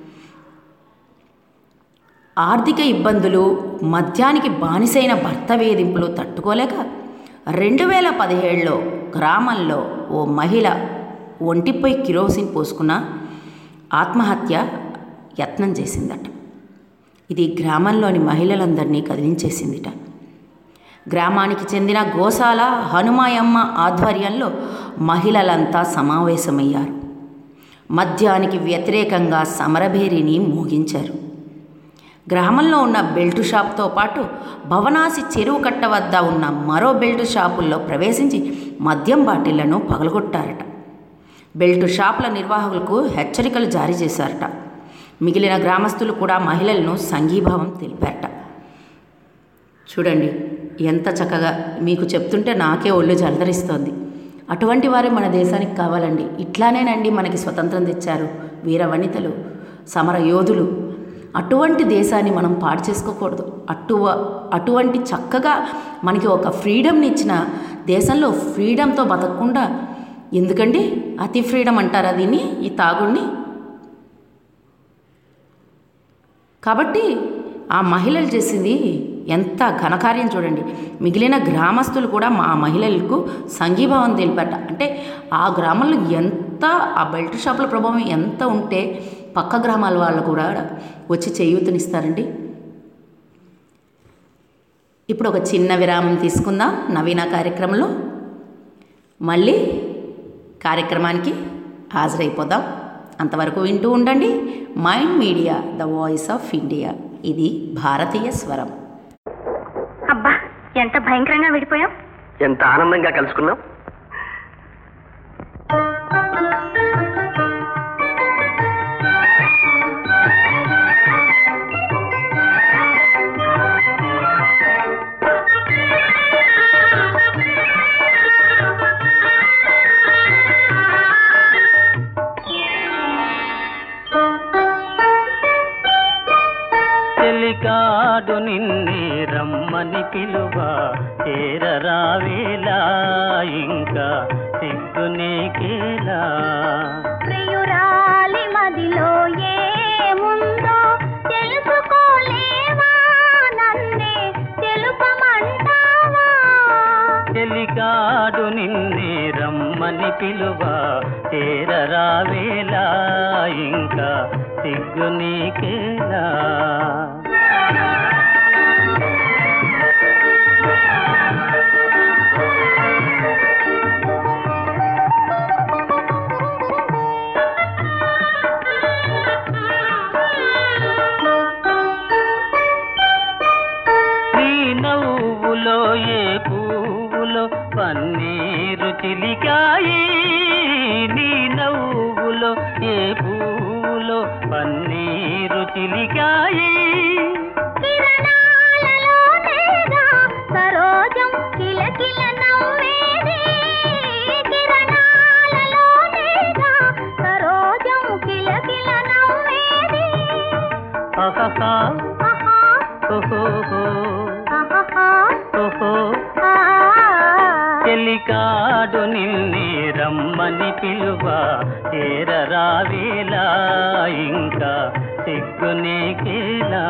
ఆర్థిక ఇబ్బందులు మద్యానికి బానిసైన భర్త వేధింపులు తట్టుకోలేక రెండు వేల పదిహేడులో గ్రామంలో ఓ మహిళ ఒంటిపై కిరోసిన్ పోసుకున్న ఆత్మహత్య యత్నం చేసిందట ఇది గ్రామంలోని మహిళలందరినీ కదిలించేసిందిట గ్రామానికి చెందిన గోశాల హనుమాయమ్మ ఆధ్వర్యంలో మహిళలంతా సమావేశమయ్యారు మద్యానికి వ్యతిరేకంగా సమరభేరిని మోగించారు గ్రామంలో ఉన్న బెల్టు షాప్తో పాటు భవనాసి చెరువు కట్ట వద్ద ఉన్న మరో బెల్టు షాపుల్లో ప్రవేశించి మద్యం బాటిళ్లను పగలగొట్టారట బెల్టు షాపుల నిర్వాహకులకు హెచ్చరికలు జారీ చేశారట మిగిలిన గ్రామస్తులు కూడా మహిళలను సంఘీభావం తెలిపారట చూడండి ఎంత చక్కగా మీకు చెప్తుంటే నాకే ఒళ్ళు జలదరిస్తోంది అటువంటి వారే మన దేశానికి కావాలండి ఇట్లానేనండి మనకి స్వతంత్రం తెచ్చారు వీర వనితలు సమర యోధులు అటువంటి దేశాన్ని మనం పాడు చేసుకోకూడదు అటు అటువంటి చక్కగా మనకి ఒక ఫ్రీడమ్ని ఇచ్చిన దేశంలో ఫ్రీడంతో బతకకుండా ఎందుకండి అతి ఫ్రీడమ్ అంటారా దీన్ని ఈ తాగుడిని కాబట్టి ఆ మహిళలు చేసింది ఎంత ఘనకార్యం చూడండి మిగిలిన గ్రామస్తులు కూడా మా మహిళలకు సంఘీభావం తెలిపారట అంటే ఆ గ్రామంలో ఎంత ఆ బెల్ట్ షాపుల ప్రభావం ఎంత ఉంటే పక్క గ్రామాల వాళ్ళు కూడా వచ్చి చేయూతనిస్తారండి ఇప్పుడు ఒక చిన్న విరామం తీసుకుందాం నవీన కార్యక్రమంలో మళ్ళీ కార్యక్రమానికి హాజరైపోదాం అంతవరకు వింటూ ఉండండి mind media the voice of India ఇది భారతీయ స్వరం
అబ్బా ఎంత భయంకరంగా విడిపోయాం
ఎంత ఆనందంగా కలుసుకున్నాం చెలికాడు నిన్నే రమ్మని పిలువ చేరరావేలా ఇంక
ఇంకా సిగ్గు నీకేలా
ప్రియురాలి మదిలో ఏముందో తెలుసుకోలేవా నన్నే తెలుపమంటావా
చెలికాడు నిన్నే రమ్మని పిలువ చేరరావేలా ఇంకా సిగ్గు నీకేలా నీ నవ్వులో ఏ పువ్వులో పన్నీరు చిలికాయి నీ నవ్వులో ఏ పువ్వులో పన్నీరు చిలికాయి
కిరణాలలో లేదా సరోజం కిలకిల నవ్వేది కిరణాలలో లేదా సరోజం కిలకిల నవ్వేది
అహహా
ఆహా
ఓహోహో
ఆహాహా
ఓహో
ఆ
చెలికాడు నిన్నే రమ్మని పిలువ చేరరావేలా ఇంకా సిగ్గు నీకేలా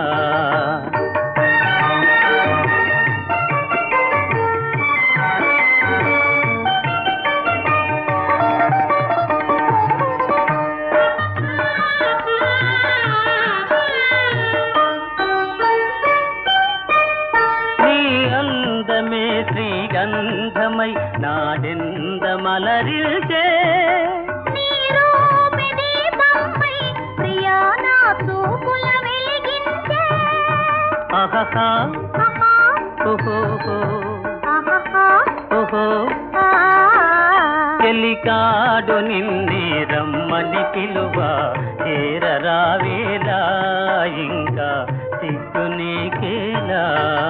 నీ అందమే శ్రీగంధమై నాడెందమలరిల్చే
నీ రూపి దీపంపై ప్రియా నా చూపుల వెలిగించే
అహహా
ఆహా
ఓహోహో
ఆహాహా
ఓహో
ఆ
చెలికాడు నిన్నే రమ్మని పిలువ చేరరావేలా ఇంకా సిగ్గు నీకేలా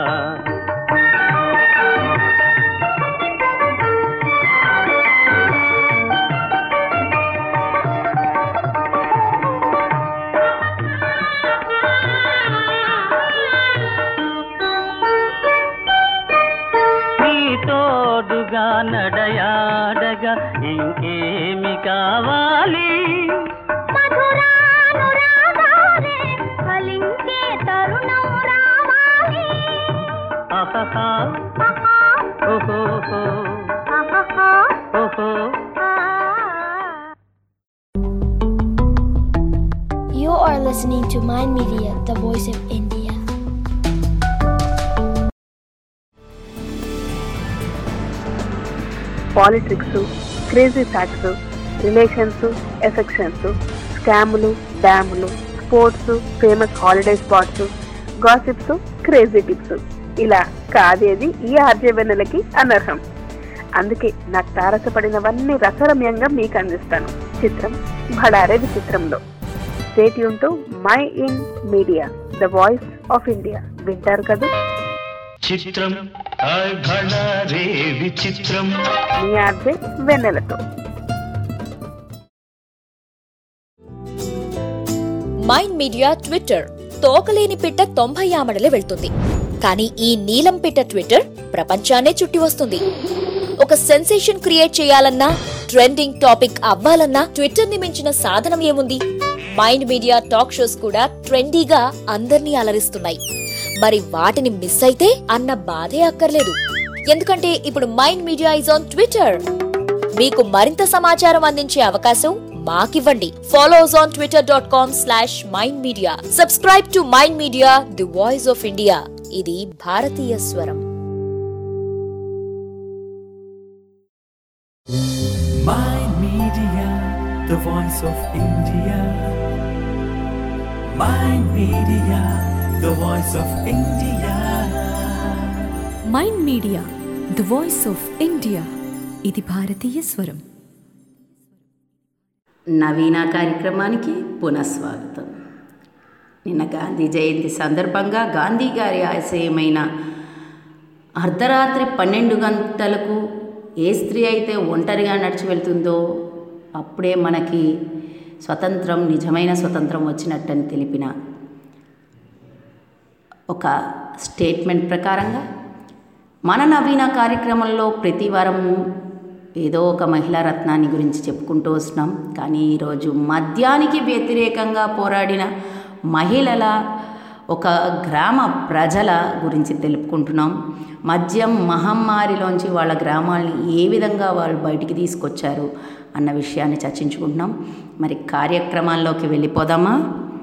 నీ తోడుగా నడయాడగా ఇంకేమి కావాలి
మధురానురాగాలే ఫలించే తరుణం రావాలి
అహహా
ఆహా
ఓహోహో
ఆహాహా
ఓహో
ఆ
You are listening to Mind Media, the voice of India.
Politics crazy facts relations affections స్కాములు డ్యాములు sports famous holiday spots gossips crazy tips ఇలా కాదేది ఈ ఆర్జవెన్నెలకి అనర్హం అందుకే నాకు తారసపడినవన్నీ రసరమ్యంగా మీకు అందిస్తాను చిత్రం భడారే విచిత్రంలో స్టేట్ యూన్ mind media the voice of India వింటారు కదా
చిత్రం రే విచిత్రం
మీ ఆర్జే వెన్నెలతో
మైండ్ మీడియా ట్విట్టర్ తోకలేని పిట్ట తొంభై ఆమడలే వెళ్తుంది కానీ ఈ నీలం పిట్ట ట్విట్టర్ ప్రపంచాన్నే చుట్టి వస్తుంది ఒక సెన్సేషన్ క్రియేట్ చేయాలన్నా ట్రెండింగ్ టాపిక్ అవ్వాలన్నా ట్విట్టర్ ని మించిన సాధనం ఏముంది మైండ్ మీడియా టాక్ షోస్ కూడా ట్రెండీగా అందర్నీ అలరిస్తున్నాయి మరి వాటిని మిస్ అయితే అన్న బాధే అక్కర్లేదు ఎందుకంటే ఇప్పుడు mind media is on Twitter మీకు మరింత సమాచారం అందించే అవకాశం మాకివ్వండి follow us on Twitter dot com slash mind media subscribe to mind media the voice of India ఇది భారతీయ స్వరం
Mind Media, the voice of India. Mind Media, the voice of India.
Mind media the voice of India ఇది భారతీయ స్వరం
నవీన కార్యక్రమానికి పునఃస్వాగతం నిన్న గాంధీ జయంతి సందర్భంగా గాంధీ గారి ఆశయమైన అర్ధరాత్రి పన్నెండు గంటలకు ఏ స్త్రీ అయితే ఒంటరిగా నడిచి వెళ్తుందో అప్పుడే మనకి స్వతంత్రం నిజమైన స్వతంత్రం వచ్చినట్టని తెలిపిన ఒక స్టేట్మెంట్ ప్రకారంగా మన నవీన కార్యక్రమంలో ప్రతి వారము ఏదో ఒక మహిళా రత్నాన్ని గురించి చెప్పుకుంటూ వస్తున్నాం కానీ ఈరోజు మద్యానికి వ్యతిరేకంగా పోరాడిన మహిళల ఒక గ్రామ ప్రజల గురించి తెలుపుకుంటున్నాం మద్యం మహమ్మారిలోంచి వాళ్ళ గ్రామాల్ని ఏ విధంగా వాళ్ళు బయటికి తీసుకొచ్చారు అన్న విషయాన్ని చర్చించుకుంటున్నాం మరి కార్యక్రమాల్లోకి వెళ్ళిపోదామా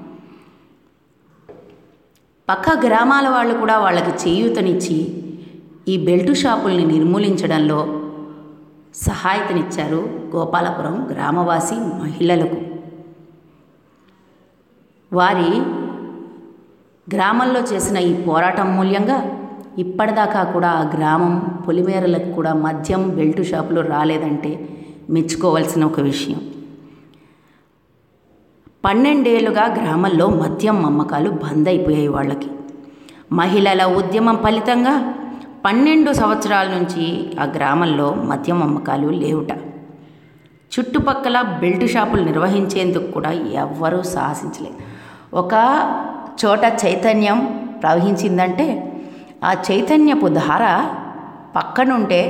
పక్క గ్రామాల వాళ్ళు కూడా వాళ్ళకి చేయూతనిచ్చి ఈ బెల్టు షాపుల్ని నిర్మూలించడంలో సహాయతనిచ్చారు గోపాలపురం గ్రామవాసి మహిళలకు వారి గ్రామంలో చేసిన ఈ పోరాటం మూల్యంగా ఇప్పటిదాకా కూడా ఆ గ్రామం పొలిమేరలకు కూడా మద్యం బెల్టు షాపులు రాలేదంటే మెచ్చుకోవాల్సిన ఒక విషయం పన్నెండేళ్లుగా గ్రామంలో మద్యం అమ్మకాలు బంద్ అయిపోయాయి వాళ్ళకి మహిళల ఉద్యమం ఫలితంగా పన్నెండు సంవత్సరాల నుంచి ఆ గ్రామంలో మద్యం అమ్మకాలు లేవుట చుట్టుపక్కల బెల్ట్ షాపులు నిర్వహించేందుకు కూడా ఎవ్వరూ సాహసించలేదు ఒక చోట చైతన్యం ప్రవహించిందంటే ఆ చైతన్యపు ధార పక్కనుంటే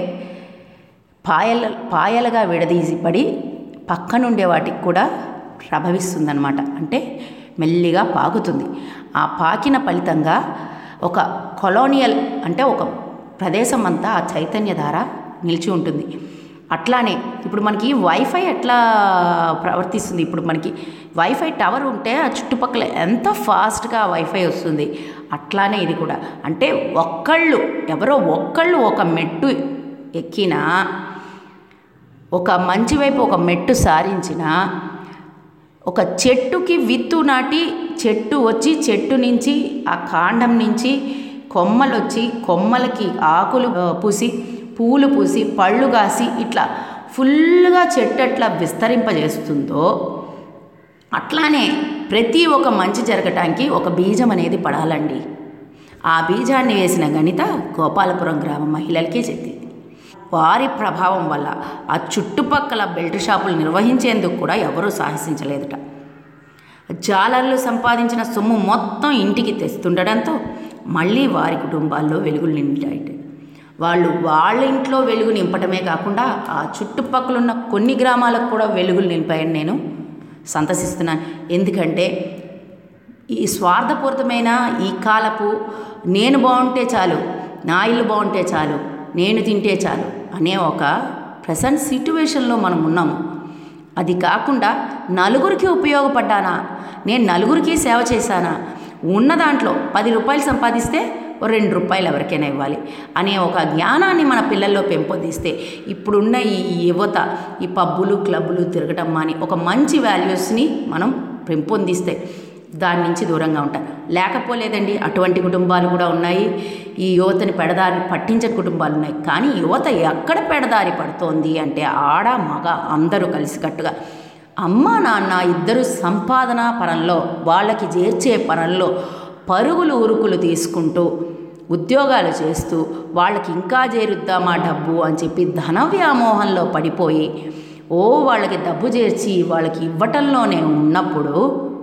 పాయల పాయలుగా విడదీసి పడి పక్కనుండే వాటికి కూడా ప్రభవిస్తుందన్నమాట అంటే మెల్లిగా పాకుతుంది ఆ పాకిన ఫలితంగా ఒక కొలోనియల్ అంటే ఒక ప్రదేశం అంతా ఆ చైతన్య ధార నిలిచి ఉంటుంది అట్లానే ఇప్పుడు మనకి వైఫై ఎట్లా ప్రవర్తిస్తుంది ఇప్పుడు మనకి వైఫై టవర్ ఉంటే ఆ చుట్టుపక్కల ఎంత ఫాస్ట్గా వైఫై వస్తుంది అట్లానే ఇది కూడా అంటే ఒక్కళ్ళు ఎవరో ఒక్కళ్ళు ఒక మెట్టు ఎక్కినా ఒక మంచి వైపు ఒక మెట్టు సారించిన ఒక చెట్టుకి విత్తు నాటి చెట్టు వచ్చి చెట్టు నుంచి ఆ కాండం నుంచి కొమ్మలు వచ్చి కొమ్మలకి ఆకులు ఆ, పూసి పూలు పూసి పళ్ళు కాసి ఇట్లా ఫుల్గా చెట్టు ఎట్లా విస్తరింపజేస్తుందో అట్లానే ప్రతి ఒక్క మంచి జరగటానికి ఒక బీజం అనేది పడాలండి ఆ బీజాన్ని వేసిన గణిత గోపాలపురం గ్రామ మహిళలకే చెందింది వారి ప్రభావం వల్ల ఆ చుట్టుపక్కల బెల్ట్ షాపులు నిర్వహించేందుకు కూడా ఎవరూ సాహసించలేదుట జాలర్లు సంపాదించిన సొమ్ము మొత్తం ఇంటికి తెస్తుండడంతో మళ్ళీ వారి కుటుంబాల్లో వెలుగులు నిండాయి వాళ్ళు వాళ్ళ ఇంట్లో వెలుగు నింపటమే కాకుండా ఆ చుట్టుపక్కల ఉన్న కొన్ని గ్రామాలకు కూడా వెలుగులు నింపాయని నేను సంతసిస్తున్నాను ఎందుకంటే ఈ స్వార్థపూరితమైన ఈ కాలపు నేను బాగుంటే చాలు నా ఇల్లు బాగుంటే చాలు నేను తింటే చాలు అనే ఒక ప్రజెంట్ సిట్యువేషన్లో మనం ఉన్నాము అది కాకుండా నలుగురికి ఉపయోగపడ్డానా నేను నలుగురికి సేవ చేశానా ఉన్న దాంట్లో పది రూపాయలు సంపాదిస్తే ఓ రెండు రూపాయలు ఎవరికైనా ఇవ్వాలి అనే ఒక జ్ఞానాన్ని మన పిల్లల్లో పెంపొందిస్తే ఇప్పుడున్న ఈ యువత ఈ పబ్బులు క్లబ్బులు తిరగటం మాని ఒక మంచి వాల్యూస్ని మనం పెంపొందిస్తే దాని నుంచి దూరంగా ఉంటారు లేకపోలేదండి అటువంటి కుటుంబాలు కూడా ఉన్నాయి ఈ యువతని పెడదారిని పట్టించని కుటుంబాలు ఉన్నాయి కానీ యువత ఎక్కడ పెడదారి పడుతోంది అంటే ఆడ మగ అందరూ కలిసికట్టుగా అమ్మ నాన్న ఇద్దరు సంపాదన పరంలో వాళ్ళకి చేర్చే పరంలో పరుగులు ఉరుకులు తీసుకుంటూ ఉద్యోగాలు చేస్తూ వాళ్ళకి ఇంకా చేరుద్దామా డబ్బు అని చెప్పి ధన వ్యామోహంలో పడిపోయి ఓ వాళ్ళకి డబ్బు చేర్చి వాళ్ళకి ఇవ్వటంలోనే ఉన్నప్పుడు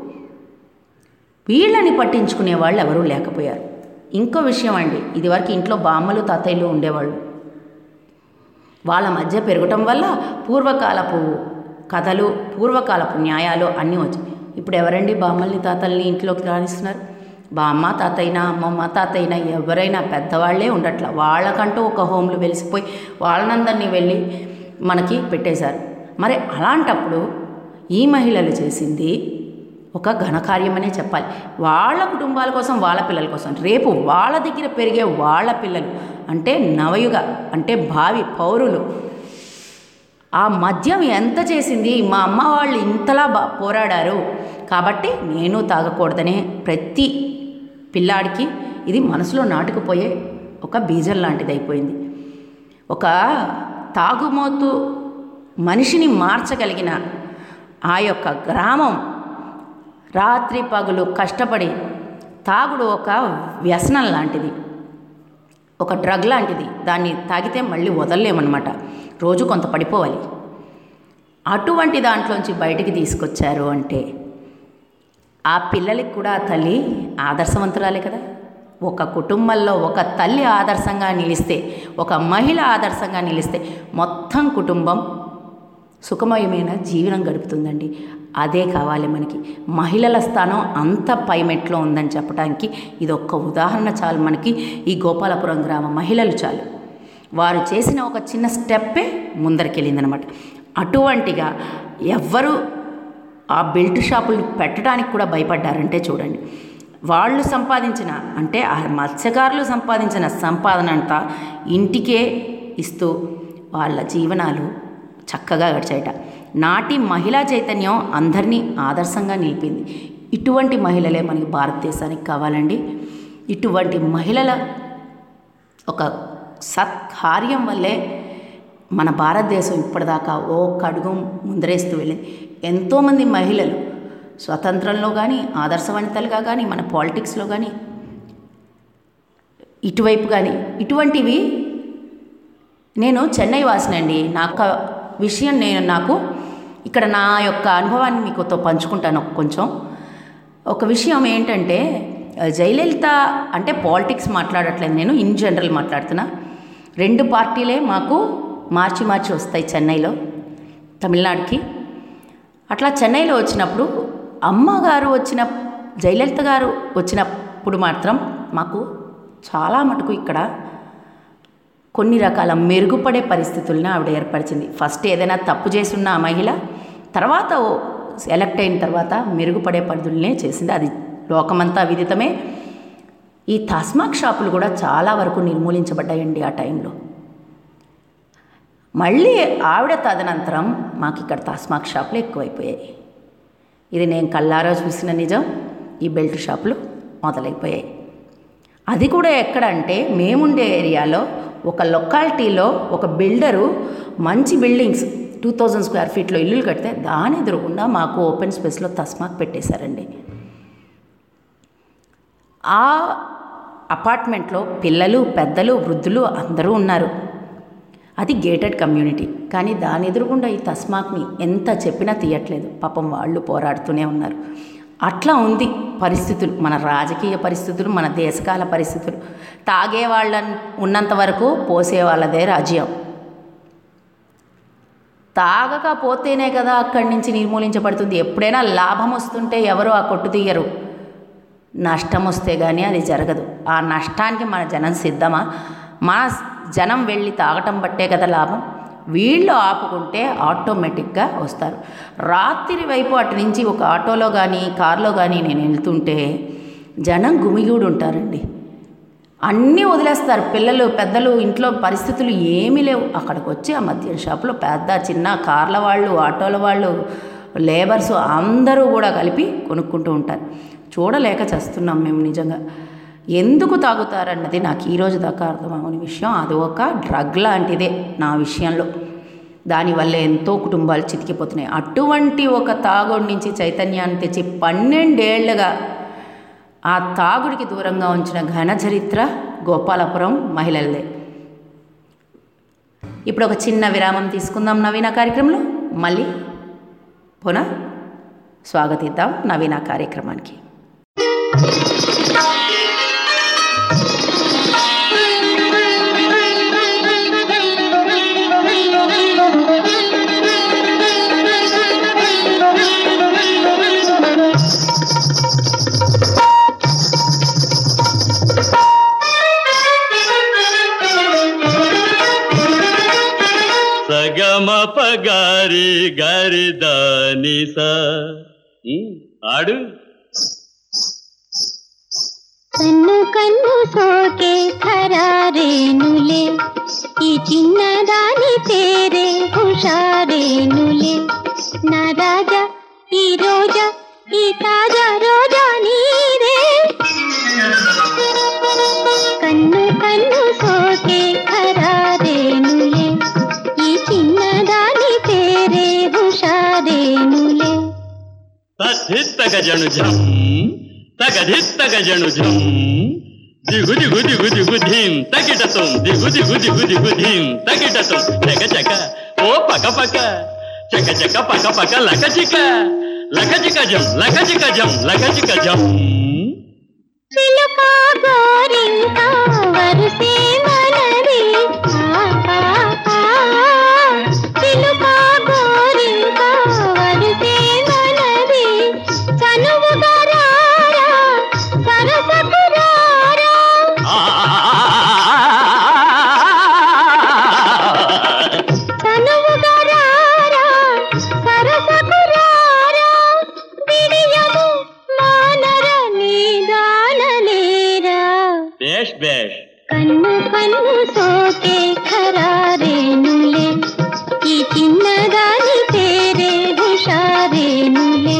వీళ్ళని పట్టించుకునే వాళ్ళు ఎవరూ లేకపోయారు ఇంకో విషయం అండి ఇదివరకు ఇంట్లో బామ్మలు తాతయ్యలు ఉండేవాళ్ళు వాళ్ళ మధ్య పెరగటం వల్ల పూర్వకాలపు కథలు పూర్వకాలపు న్యాయాలు అన్నీ వచ్చాయి ఇప్పుడు ఎవరండి బామ్మల్ని తాతల్ని ఇంట్లోకి రాణిస్తున్నారు బామ్మ తాతయ్యనా అమ్మమ్మ తాతయ్యనా ఎవరైనా పెద్దవాళ్లే ఉండట్ల వాళ్ళకంటూ ఒక హోమ్లు వెలిసిపోయి వాళ్ళనందరినీ వెళ్ళి మనకి పెట్టేశారు మరి అలాంటప్పుడు ఈ మహిళలు చేసింది ఒక ఘనకార్యమనే చెప్పాలి వాళ్ళ కుటుంబాల కోసం వాళ్ళ పిల్లల కోసం రేపు వాళ్ళ దగ్గర పెరిగే వాళ్ళ పిల్లలు అంటే నవయుగ అంటే భావి పౌరులు ఆ మద్యం ఎంత చేసింది మా అమ్మ వాళ్ళు ఇంతలా బా పోరాడారు కాబట్టి నేను తాగకూడదనే ప్రతి పిల్లాడికి ఇది మనసులో నాటుకుపోయే ఒక బీజం లాంటిది అయిపోయింది ఒక తాగుమోతు మనిషిని మార్చగలిగిన ఆ యొక్క గ్రామం రాత్రి పగులు కష్టపడి తాగుడు ఒక వ్యసనం లాంటిది ఒక డ్రగ్ లాంటిది దాన్ని తాగితే మళ్ళీ వదలలేమన్నమాట రోజు కొంత పడిపోవాలి అటువంటి దాంట్లోంచి బయటికి తీసుకొచ్చారు అంటే ఆ పిల్లలకి కూడా ఆ తల్లి ఆదర్శవంతురాలే కదా ఒక కుటుంబంలో ఒక తల్లి ఆదర్శంగా నిలిస్తే ఒక మహిళ ఆదర్శంగా నిలిస్తే మొత్తం కుటుంబం సుఖమయమైన జీవనం గడుపుతుందండి అదే కావాలి మనకి మహిళల స్థానం అంత పైమెట్లో ఉందని చెప్పడానికి ఇది ఒక్క ఉదాహరణ చాలు మనకి ఈ గోపాలపురం గ్రామ మహిళలు చాలు వారు చేసిన ఒక చిన్న స్టెప్పే ముందరికెళ్ళిందనమాట అటువంటిగా ఎవ్వరు ఆ బెల్ట్ షాపులు పెట్టడానికి కూడా భయపడ్డారంటే చూడండి వాళ్ళు సంపాదించిన అంటే ఆ మత్స్యకారులు సంపాదించిన సంపాదన అంతా ఇంటికే ఇస్తూ వాళ్ళ జీవనాలు చక్కగా గడిచాయట నాటి మహిళా చైతన్యం అందరినీ ఆదర్శంగా నిలిపింది ఇటువంటి మహిళలే మనకి భారతదేశానికి కావాలండి ఇటువంటి మహిళల ఒక సత్కార్యం వల్లే మన భారతదేశం ఇప్పటిదాకా ఓ కడుగు ముందరేస్తూ వెళ్ళింది ఎంతోమంది మహిళలు స్వతంత్రంలో కానీ ఆదర్శవంతలుగా కానీ మన పాలిటిక్స్లో కానీ ఇటువైపు కానీ ఇటువంటివి నేను చెన్నై వాసినండి నాకు ఒక విషయం నేను నాకు ఇక్కడ నా యొక్క అనుభవాన్ని మీకుతో పంచుకుంటాను కొంచెం ఒక విషయం ఏంటంటే జయలలిత అంటే పాలిటిక్స్ మాట్లాడట్లేదు నేను ఇన్ జనరల్ మాట్లాడుతున్నా రెండు పార్టీలే మాకు మార్చి మార్చి వస్తాయి చెన్నైలో తమిళనాడుకి అట్లా చెన్నైలో వచ్చినప్పుడు అమ్మగారు వచ్చిన జయలలిత గారు వచ్చినప్పుడు మాత్రం మాకు చాలా మటుకు ఇక్కడ కొన్ని రకాల మెరుగుపడే పరిస్థితులను ఆవిడ ఏర్పరిచింది ఫస్ట్ ఏదైనా తప్పు చేస్తున్న ఆ మహిళ తర్వాత ఎలక్ట్ అయిన తర్వాత మెరుగుపడే పద్ధతులనే చేసింది అది లోకమంతా విదితమే ఈ టాస్మాక్ షాపులు కూడా చాలా వరకు నిర్మూలించబడ్డాయండి ఆ టైంలో మళ్ళీ ఆవిడ తదనంతరం మాకు ఇక్కడ టాస్మాక్ షాపులు ఎక్కువైపోయాయి ఇది నేను కల్లారా చూసిన నిజం ఈ బెల్ట్ షాపులు మొదలైపోయాయి అది కూడా ఎక్కడ అంటే మేముండే ఏరియాలో ఒక లొకాలిటీలో ఒక బిల్డరు మంచి బిల్డింగ్స్ టూ థౌజండ్ స్క్వేర్ ఫీట్లో ఇల్లులు కడితే దాని ఎదురుగుండా మాకు ఓపెన్ స్పేస్లో తస్మాక్ పెట్టేశారండి ఆ అపార్ట్మెంట్లో పిల్లలు పెద్దలు వృద్ధులు అందరూ ఉన్నారు అది గేటెడ్ కమ్యూనిటీ కానీ దాని ఎదురుగుండా ఈ తస్మాక్ని ఎంత చెప్పినా తీయట్లేదు పాపం వాళ్ళు పోరాడుతూనే ఉన్నారు అట్లా ఉంది పరిస్థితులు మన రాజకీయ పరిస్థితులు మన దేశకాల పరిస్థితులు తాగే వాళ్ళ ఉన్నంత వరకు పోసే వాళ్ళదే రాజ్యం తాగకపోతేనే కదా అక్కడి నుంచి నిర్మూలించబడుతుంది ఎప్పుడైనా లాభం వస్తుంటే ఎవరు ఆ కొట్టు తీయరు నష్టం వస్తే కానీ అది జరగదు ఆ నష్టానికి మన జనం సిద్ధమా మన జనం వెళ్ళి తాగటం బట్టే కదా లాభం వీళ్ళు ఆపుకుంటే ఆటోమేటిక్గా వస్తారు రాత్రి వైపు అటు నుంచి ఒక ఆటోలో కానీ కారులో కానీ నేను వెళ్తుంటే జనం గుమిగూడు ఉంటారండి అన్నీ వదిలేస్తారు పిల్లలు పెద్దలు ఇంట్లో పరిస్థితులు ఏమీ లేవు అక్కడికి వచ్చి ఆ మద్యం షాపులో పెద్ద చిన్న కార్ల వాళ్ళు ఆటోల వాళ్ళు లేబర్స్ అందరూ కూడా కలిపి కొనుక్కుంటూ ఉంటారు చూడలేక చేస్తున్నాం మేము నిజంగా ఎందుకు తాగుతారన్నది నాకు ఈరోజు దాకా అర్థమవని విషయం అది ఒక డ్రగ్ లాంటిదే నా విషయంలో దానివల్ల ఎంతో కుటుంబాలు చితికిపోతున్నాయి అటువంటి ఒక తాగుడి నుంచి చైతన్యాన్ని తెచ్చి పన్నెండేళ్లుగా ఆ తాగుడికి దూరంగా ఉంచిన ఘన చరిత్ర గోపాలపురం మహిళలదే ఇప్పుడు ఒక చిన్న విరామం తీసుకుందాం నవీన కార్యక్రమంలో మళ్ళీ పునః స్వాగతిద్దాం నవీన కార్యక్రమానికి
సగమ పగారి గారి దాని సా ఉమ్, ఆడు
కన్ను కన్ను సోకే ఖరారేనులే ఈ చిన్నదాని పేరే హుషారేనులే నా రాజా ఈ రోజా ఈ తాజా రోజా నీరే కన్ను కన్ను సోకే ఖరారేనులే ఈ చిన్నదాని పేరే హుషారేనులే
తథిత్తగ జను జం తగధిత్తగ జను జం దిగు దిగు దిగు దిగు ధీం తగిటతం దిగు దిగు దిగు దిగు ధీం తగిటతం చక చక ఓ పక పక చక చక పక పక లక చిక లక చిక జం లక చిక జం లక చిక జం
చిలుక చిలుక గోరింక వరుసే మనది ఆ, ఆ, ఆ. చిలుక గోరింక వరుసే మనది చనువుగా రారా సరసకు రారా చనువుగా రారా సరసకు రారా విడియము మానర నీదానలేరా
బేష్ బేష్
కన్ను కన్ను సోకే ఖరారేనులే ఈ చిన్నదాని పేరే హుషారేనులే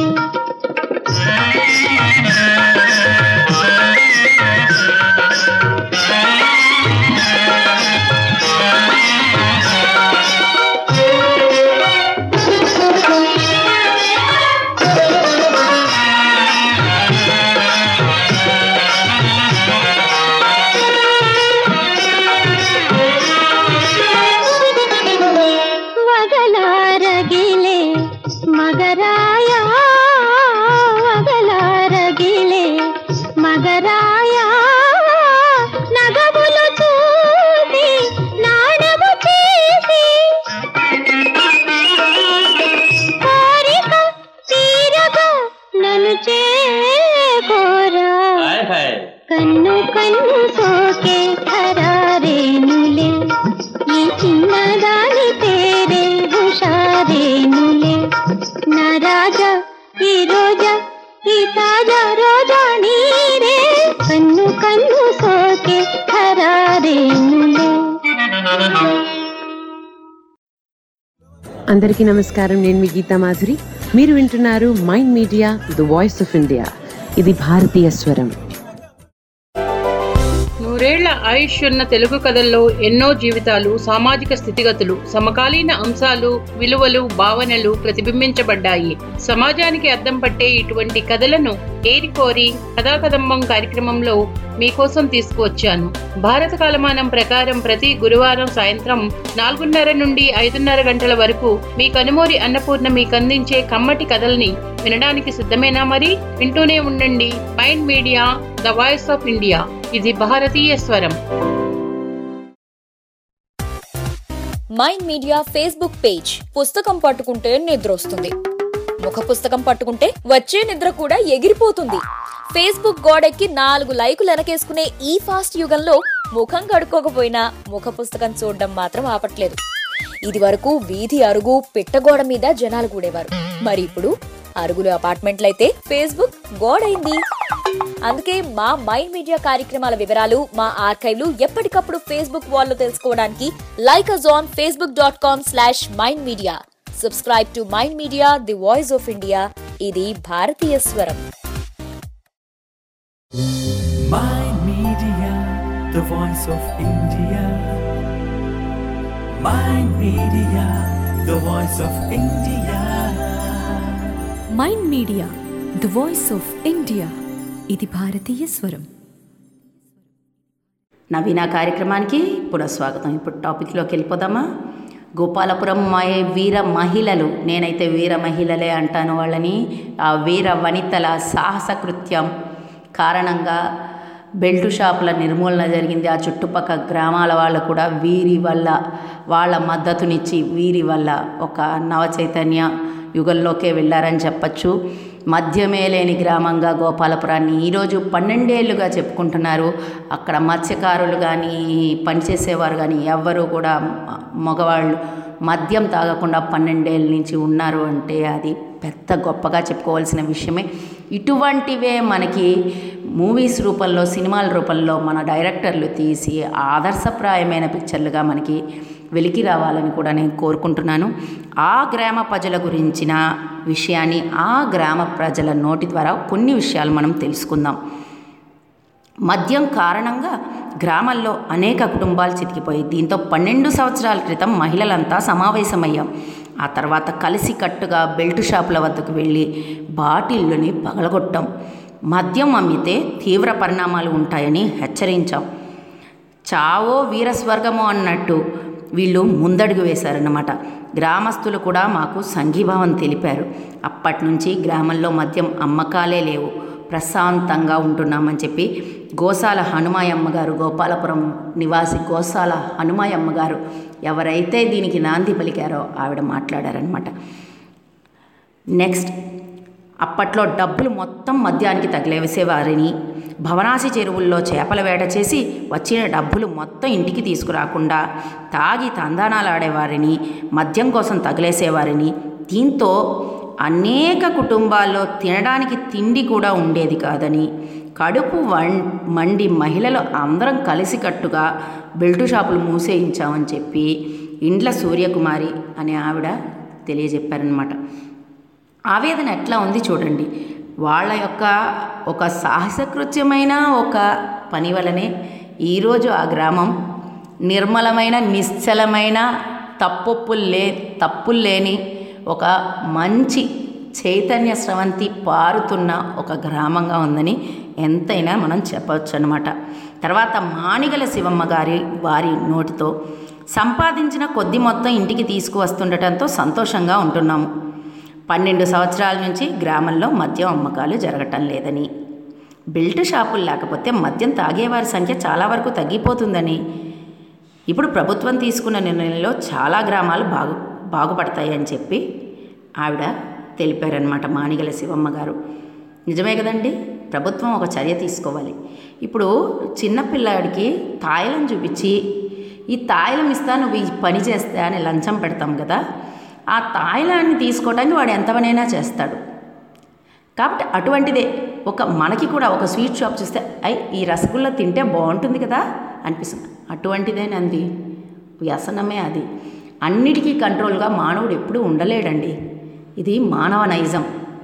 వగలారగిలే మగరాయ వగలారగిలే మగరాయ నగములు చూసి నాణము చేసి కోరిక తీరగా నన్ను చేకోరా
హాయ్ హాయ్
కన్ను కన్ను సోకే ఖరారేనులే ఈ చిన్నదాని పేరే హుషారేనులే నా రాజా ఈ రోజా ఈ తాజా రోజా నీరే కన్ను కన్ను సోకే ఖరారేనులే
అందరికీ నమస్కారం నేను మీ గీతా మాధురి మీరు వింటున్నారు mind media the voice of India ఇది భారతీయ స్వరం
నూరేళ్ల ఆయుష్ ఉన్న తెలుగు కథల్లో ఎన్నో జీవితాలు సామాజిక స్థితిగతులు సమకాలీన అంశాలు విలువలు భావనలు ప్రతిబింబించబడ్డాయి సమాజానికి అద్దం పట్టే ఇటువంటి కథలను ఏరికోరి కథాకదంబం కార్యక్రమంలో మీకోసం తీసుకువచ్చాను భారత కాలమానం ప్రకారం ప్రతి గురువారం సాయంత్రం నాలుగున్నర నుండి ఐదున్నర గంటల వరకు మీ కనుమూరి అన్నపూర్ణ మీకు అందించే కమ్మటి కథల్ని వినడానికి సిద్ధమేనా మరి వింటూనే ఉండండి mind media the voice of India ఇది భారతీయ స్వరం
మైండ్ మీడియా ఫేస్బుక్ పేజ్ పుస్తకం పట్టుకుంటే నిద్ర వస్తుంది ముఖ పుస్తకం పట్టుకుంటే వచ్చే నిద్ర కూడా ఎగిరిపోతుంది ఫేస్బుక్ గోడెక్కి నాలుగు లైకులు వెనకేసుకునే ఈ ఫాస్ట్ యుగంలో ముఖం కడుక్కోకపోయినా ముఖ పుస్తకం చూడడం మాత్రం ఆపట్లేదు ఇది వరకు వీధి అరుగు పిట్టగోడ మీద జనాలు కూడేవారు మరి ఇప్పుడు అరుగులు అపార్ట్మెంట్లయితే ఫేస్బుక్ గోడైంది అందుకే మా మైండ్ మీడియా కార్యక్రమాల వివరాలు మా ఆర్కైవ్లు ఎప్పటికప్పుడు ఫేస్బుక్ వాల్లో తెలుసుకోవడానికి like us on Facebook dot com slash mind media subscribe to mind media the voice of India ఇది భారతీయ స్వరం
Mind Media, the voice of India. Mind Media, the voice of India.
Mind media the voice of India ఇది భారతీయ స్వరం
నవీన కార్యక్రమానికి పునఃస్వాగతం ఇప్పుడు టాపిక్లోకి వెళ్ళిపోదామా గోపాలపురం మై వీర మహిళలు నేనైతే వీర మహిళలే అంటాను వాళ్ళని ఆ వీర వనితల సాహస కృత్యం కారణంగా బెల్టు షాపుల నిర్మూలన జరిగింది ఆ చుట్టుపక్కల గ్రామాల వాళ్ళు కూడా వీరి వల్ల వాళ్ళ మద్దతునిచ్చి వీరి వల్ల ఒక నవ చైతన్య యుగంలోకే వెళ్ళారని చెప్పచ్చు మద్యమే లేని గ్రామంగా గోపాలపురాన్ని ఈరోజు పన్నెండేళ్లుగా చెప్పుకుంటున్నారు అక్కడ మత్స్యకారులు కానీ పనిచేసేవారు కానీ ఎవ్వరూ కూడా మ- మగవాళ్ళు మద్యం తాగకుండా పన్నెండేళ్ళ నుంచి ఉన్నారు అంటే అది పెద్ద గొప్పగా చెప్పుకోవాల్సిన విషయమే ఇటువంటివే మనకి మూవీస్ రూపంలో సినిమాల రూపంలో మన డైరెక్టర్లు తీసి ఆదర్శప్రాయమైన పిక్చర్లుగా మనకి వెలికి రావాలని కూడా నేను కోరుకుంటున్నాను ఆ గ్రామ ప్రజల గురించిన విషయాన్ని ఆ గ్రామ ప్రజల నోటి ద్వారా కొన్ని విషయాలు మనం తెలుసుకుందాం మద్యం కారణంగా గ్రామాల్లో అనేక కుటుంబాలు చితికిపోయి దీంతో పన్నెండు సంవత్సరాల క్రితం మహిళలంతా సమావేశమయ్యాం ఆ తర్వాత కలిసి కట్టుగా బెల్ట్ షాపుల వద్దకు వెళ్ళి బాటిళ్ళని పగలగొట్టాం మద్యం అమ్మితే తీవ్ర పరిణామాలు ఉంటాయని హెచ్చరించాం చావో వీరస్వర్గమో అన్నట్టు వీళ్ళు ముందడుగు వేశారన్నమాట గ్రామస్తులు కూడా మాకు సంఘీభావం తెలిపారు అప్పటి నుంచి గ్రామంలో మద్యం అమ్మకాలే లేవు ప్రశాంతంగా ఉంటున్నామని చెప్పి గోసాల హనుమాయమ్మ గారు గోపాలపురం నివాసి గోసాల హనుమాయమ్మ గారు ఎవరైతే దీనికి నాంది పలికారో ఆవిడ మాట్లాడారనమాట నెక్స్ట్ అప్పట్లో డబ్బులు మొత్తం మద్యానికి తగిలేసేవారిని భవనాసి చెరువుల్లో చేపల వేట చేసి వచ్చిన డబ్బులు మొత్తం ఇంటికి తీసుకురాకుండా తాగి తందానాలాడేవారిని మద్యం కోసం తగిలేసేవారిని దీంతో అనేక కుటుంబాల్లో తినడానికి తిండి కూడా ఉండేది కాదని కడుపు వం మండి మహిళలు అందరం కలిసికట్టుగా బెల్టు షాపులు మూసేయించామని చెప్పి ఇండ్ల సూర్యకుమారి అనే ఆవిడ తెలియజెప్పారనమాట ఆవేదన ఎట్లా ఉంది చూడండి వాళ్ళ యొక్క ఒక సాహసకృత్యమైన ఒక పని వలనే ఈరోజు ఆ గ్రామం నిర్మలమైన నిశ్చలమైన తప్పొప్పులు లే తప్పులు లేని ఒక మంచి చైతన్య స్రవంతి పారుతున్న ఒక గ్రామంగా ఉందని ఎంతైనా మనం చెప్పవచ్చు అనమాట తర్వాత మాణిగల శివమ్మ గారి వారి నోటితో సంపాదించిన కొద్ది మొత్తం ఇంటికి తీసుకువస్తుండటంతో సంతోషంగా ఉంటున్నాము పన్నెండు సంవత్సరాల నుంచి గ్రామంలో మద్యం అమ్మకాలు జరగటం లేదని బెల్ట్ షాపులు లేకపోతే మద్యం తాగేవారి సంఖ్య చాలా వరకు తగ్గిపోతుందని ఇప్పుడు ప్రభుత్వం తీసుకున్న నిర్ణయంలో చాలా గ్రామాలు బాగు బాగుపడతాయి అని చెప్పి ఆవిడ తెలిపారనమాట మాణిగల శివమ్మ గారు నిజమే కదండి ప్రభుత్వం ఒక చర్య తీసుకోవాలి ఇప్పుడు చిన్నపిల్లాడికి తాయిలం చూపించి ఈ తాయిలం ఇస్తా నువ్వు ఈ పని చేస్తే అని లంచం పెడతాం కదా ఆ తాయిలాన్ని తీసుకోవడానికి వాడు ఎంతవనైనా చేస్తాడు కాబట్టి అటువంటిదే ఒక మనకి కూడా ఒక స్వీట్ షాప్ చూస్తే ఐ ఈ రసగుల్లా తింటే బాగుంటుంది కదా అనిపిస్తుంది అటువంటిదేనంది వ్యసనమే అది అన్నిటికీ కంట్రోల్గా మానవుడు ఎప్పుడూ ఉండలేడండి ఇది మానవ నైజం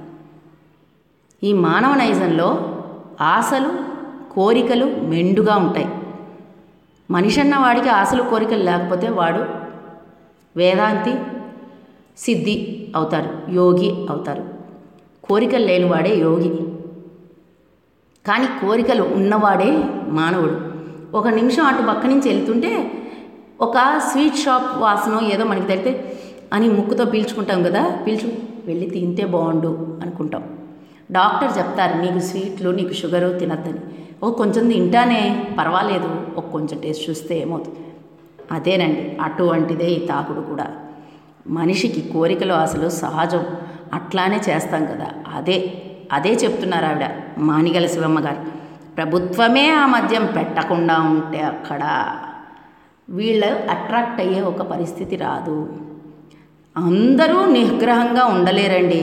ఈ మానవ నైజంలో ఆశలు కోరికలు మెండుగా ఉంటాయి మనిషి అన్న వాడికి ఆశలు కోరికలు లేకపోతే వాడు వేదాంతి సిద్ధి అవుతారు యోగి అవుతారు కోరికలు లేనివాడే యోగి కానీ కోరికలు ఉన్నవాడే మానవుడు ఒక నిమిషం అటు పక్క నుంచి వెళ్తుంటే ఒక స్వీట్ షాప్ వాసన ఏదో మనకి తెలితే అని ముక్కుతో పీల్చుకుంటాం కదా పీల్చు వెళ్ళి తింటే బాగుండు అనుకుంటాం డాక్టర్ చెప్తారు నీకు స్వీట్లు నీకు షుగరు తినద్దని ఓ కొంచెం తింటానే పర్వాలేదు ఒక కొంచెం టేస్ట్ చూస్తే ఏమవుతుంది అదేనండి అటువంటిదే ఈ తాకుడు కూడా మనిషికి కోరికలు అసలు సహజం అట్లానే చేస్తాం కదా అదే అదే చెప్తున్నారు ఆవిడ మానిగల శివమ్మ గారు ప్రభుత్వమే ఆ మద్యం పెట్టకుండా ఉంటే అక్కడ వీళ్ళు అట్రాక్ట్ అయ్యే ఒక పరిస్థితి రాదు అందరూ నిగ్రహంగా ఉండలేరండి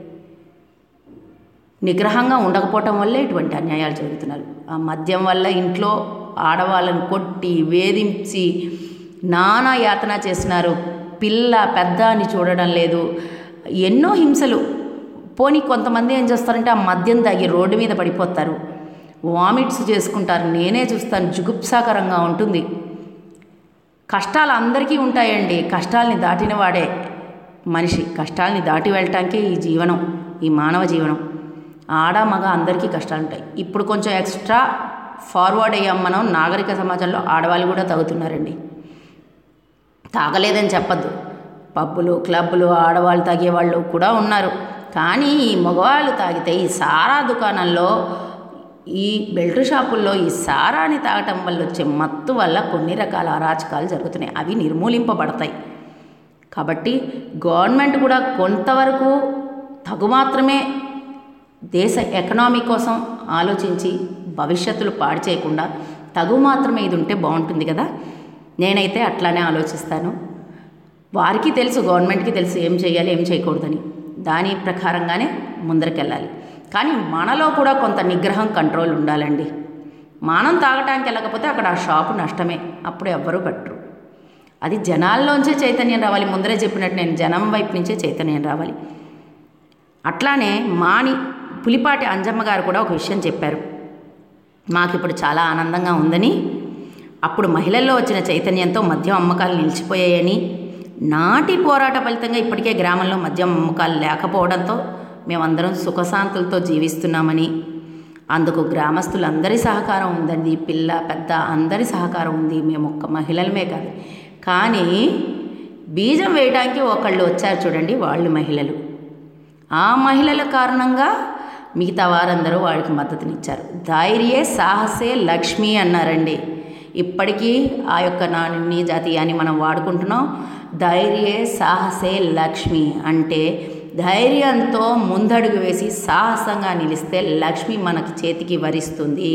నిగ్రహంగా ఉండకపోవటం వల్లే ఇటువంటి అన్యాయాలు జరుగుతున్నారు ఆ మద్యం వల్ల ఇంట్లో ఆడవాళ్ళని కొట్టి వేధించి నానా యాతన చేస్తున్నారు పిల్ల పెద్ద అని చూడడం లేదు ఎన్నో హింసలు పోనీ కొంతమంది ఏం చేస్తారంటే ఆ మద్యం తాగి రోడ్డు మీద పడిపోతారు వామిట్స్ చేసుకుంటారు నేనే చూస్తాను జుగుప్సాకరంగా ఉంటుంది కష్టాలు అందరికీ ఉంటాయండి కష్టాలని దాటిన వాడే మనిషి కష్టాలని దాటి వెళ్ళటానికే ఈ జీవనం ఈ మానవ జీవనం ఆడ మగ అందరికీ కష్టాలు ఉంటాయి ఇప్పుడు కొంచెం ఎక్స్ట్రా ఫార్వర్డ్ అయ్యాం మనం నాగరిక సమాజంలో ఆడవాళ్ళు కూడా తాగుతున్నారండి తాగలేదని చెప్పద్దు పబ్బులు క్లబ్బులు ఆడవాళ్ళు తాగేవాళ్ళు కూడా ఉన్నారు కానీ ఈ మగవాళ్ళు తాగితే ఈ సారా దుకాణంలో ఈ బెల్ట్ షాపుల్లో ఈ సారాని తాగటం వల్ల వచ్చే మత్తు వల్ల కొన్ని రకాల అరాచకాలు జరుగుతున్నాయి అవి నిర్మూలింపబడతాయి కాబట్టి గవర్నమెంట్ కూడా కొంతవరకు తగు మాత్రమే దేశ ఎకనామీ కోసం ఆలోచించి భవిష్యత్తులు పాడు చేయకుండా తగు మాత్రమే ఇది ఉంటే బాగుంటుంది కదా నేనైతే అట్లానే ఆలోచిస్తాను వారికి తెలుసు గవర్నమెంట్కి తెలుసు ఏం చేయాలి ఏం చేయకూడదని దాని ప్రకారంగానే ముందరికెళ్ళాలి కానీ మనలో కూడా కొంత నిగ్రహం కంట్రోల్ ఉండాలండి మానం తాగటానికి వెళ్ళకపోతే అక్కడ ఆ షాపు నష్టమే అప్పుడు ఎవ్వరూ పెట్టరు అది జనాల్లోంచే చైతన్యం రావాలి ముందరే చెప్పినట్టు నేను జనం వైపు నుంచే చైతన్యం రావాలి అట్లానే మాని పులిపాటి అంజమ్మ గారు కూడా ఒక విషయం చెప్పారు మాకు ఇప్పుడు చాలా ఆనందంగా ఉందని అప్పుడు మహిళల్లో వచ్చిన చైతన్యంతో మద్యం అమ్మకాలు నిలిచిపోయాయని నాటి పోరాట ఫలితంగా ఇప్పటికే గ్రామంలో మద్యం అమ్మకాలు లేకపోవడంతో మేమందరం సుఖశాంతులతో జీవిస్తున్నామని అందుకు గ్రామస్తులందరి సహకారం ఉందండి పిల్ల పెద్ద అందరి సహకారం ఉంది మేము ఒక్క మహిళలమే కాదు కానీ బీజం వేయడానికి ఒకళ్ళు వచ్చారు చూడండి వాళ్ళు మహిళలు ఆ మహిళల కారణంగా మిగతా వారందరూ వాడికి మద్దతునిచ్చారు ధైర్యే సాహసే లక్ష్మి అన్నారండి ఇప్పటికీ ఆ యొక్క నాణ్యని జాతీయాన్ని మనం వాడుకుంటున్నాం ధైర్యే సాహసే లక్ష్మి అంటే ధైర్యంతో ముందడుగు వేసి సాహసంగా నిలిస్తే లక్ష్మి మనకి చేతికి వరిస్తుంది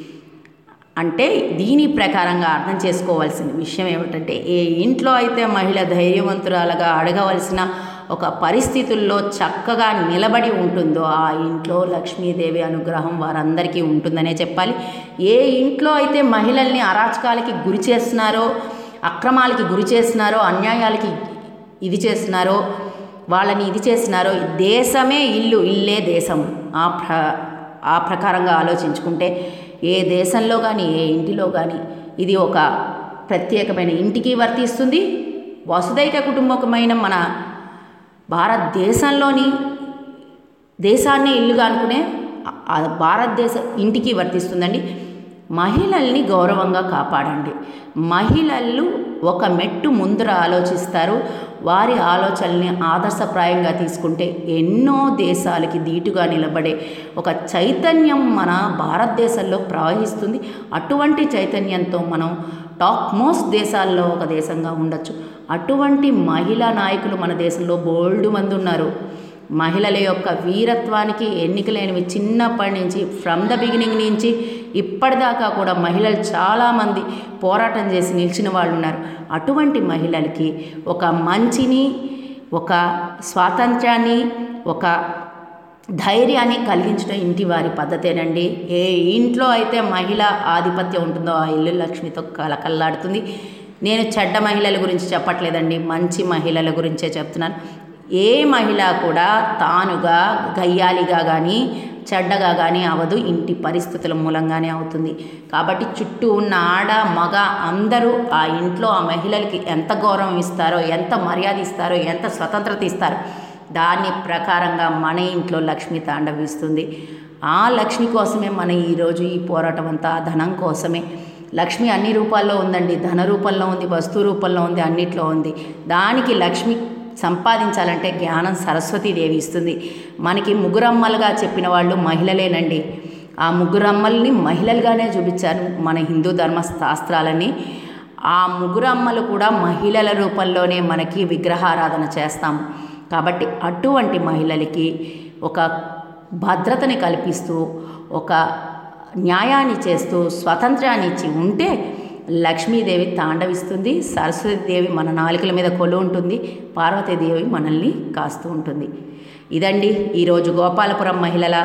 అంటే దీని ప్రకారంగా అర్థం చేసుకోవాల్సిన విషయం ఏమిటంటే ఏ ఇంట్లో అయితే మహిళ ధైర్యవంతురాలుగా అడగవలసిన ఒక పరిస్థితుల్లో చక్కగా నిలబడి ఉంటుందో ఆ ఇంట్లో లక్ష్మీదేవి అనుగ్రహం వారందరికీ ఉంటుందనే చెప్పాలి ఏ ఇంట్లో అయితే మహిళల్ని అరాచకాలకి గురి చేస్తున్నారో అక్రమాలకి గురి చేస్తున్నారో అన్యాయాలకి ఇది చేస్తున్నారో వాళ్ళని ఇది చేస్తున్నారో దేశమే ఇల్లు ఇల్లే దేశం ఆ ప్ర ఆ ప్రకారంగా ఆలోచించుకుంటే ఏ దేశంలో కానీ ఏ ఇంటిలో కానీ ఇది ఒక ప్రత్యేకమైన ఇంటికి వర్తిస్తుంది వసుదైక కుటుంబకమైన మన భారతదేశంలోని దేశాన్ని ఇల్లుగా అనుకునే ఆ భారతదేశ ఇంటికి వర్తిస్తుందండి మహిళల్ని గౌరవంగా కాపాడండి మహిళలు ఒక మెట్టు ముందర ఆలోచిస్తారు వారి ఆలోచనల్ని ఆదర్శప్రాయంగా తీసుకుంటే ఎన్నో దేశాలకి ధీటుగా నిలబడే ఒక చైతన్యం మన భారతదేశంలో ప్రవహిస్తుంది అటువంటి చైతన్యంతో మనం టాప్ మోస్ట్ దేశాల్లో ఒక దేశంగా ఉండొచ్చు అటువంటి మహిళా నాయకులు మన దేశంలో బోల్డ్ మంది ఉన్నారు మహిళల యొక్క వీరత్వానికి ఎన్నికలేనివి చిన్నప్పటి నుంచి ఫ్రమ్ ద బిగినింగ్ నుంచి ఇప్పటిదాకా కూడా మహిళలు చాలామంది పోరాటం చేసి నిలిచిన వాళ్ళు ఉన్నారు అటువంటి మహిళలకి ఒక మంచిని ఒక స్వాతంత్ర్యాన్ని ఒక ధైర్యాన్ని కలిగించడం ఇంటి వారి పద్ధతేనండి ఏ ఇంట్లో అయితే మహిళ ఆధిపత్యం ఉంటుందో ఆ ఇల్లు లక్ష్మితో కలకల్లాడుతుంది నేను చెడ్డ మహిళల గురించి చెప్పట్లేదండి మంచి మహిళల గురించే చెప్తున్నాను ఏ మహిళ కూడా తానుగా గయ్యాలిగా కానీ చెడ్డగా కానీ అవదు ఇంటి పరిస్థితుల మూలంగానే అవుతుంది కాబట్టి చుట్టూ ఉన్న ఆడ మగ అందరూ ఆ ఇంట్లో ఆ మహిళలకి ఎంత గౌరవం ఇస్తారో ఎంత మర్యాద ఇస్తారో ఎంత స్వతంత్రత ఇస్తారో దాని ప్రకారంగా మన ఇంట్లో లక్ష్మి తాండవిస్తుంది ఆ లక్ష్మి కోసమే మన ఈరోజు ఈ పోరాటం అంతా ఆ ధనం కోసమే లక్ష్మి అన్ని రూపాల్లో ఉందండి ధన రూపంలో ఉంది వస్తు రూపంలో ఉంది అన్నిట్లో ఉంది దానికి లక్ష్మి సంపాదించాలంటే జ్ఞానం సరస్వతీదేవి ఇస్తుంది మనకి ముగ్గురమ్మలుగా చెప్పిన వాళ్ళు మహిళలేనండి ఆ ముగ్గురమ్మల్ని మహిళలుగానే చూపించారు మన హిందూ ధర్మ శాస్త్రాలని ఆ ముగ్గురమ్మలు కూడా మహిళల రూపంలోనే మనకి విగ్రహారాధన చేస్తాము కాబట్టి అటువంటి మహిళలకి ఒక భద్రతని కల్పిస్తూ ఒక న్యాయాన్ని చేస్తూ స్వతంత్రాన్ని ఇచ్చి ఉంటే లక్ష్మీదేవి తాండవిస్తుంది సరస్వతీదేవి మన నాలుకల మీద కొలు ఉంటుంది పార్వతీదేవి మనల్ని కాస్తూ ఉంటుంది ఇదండి ఈరోజు గోపాలపురం మహిళల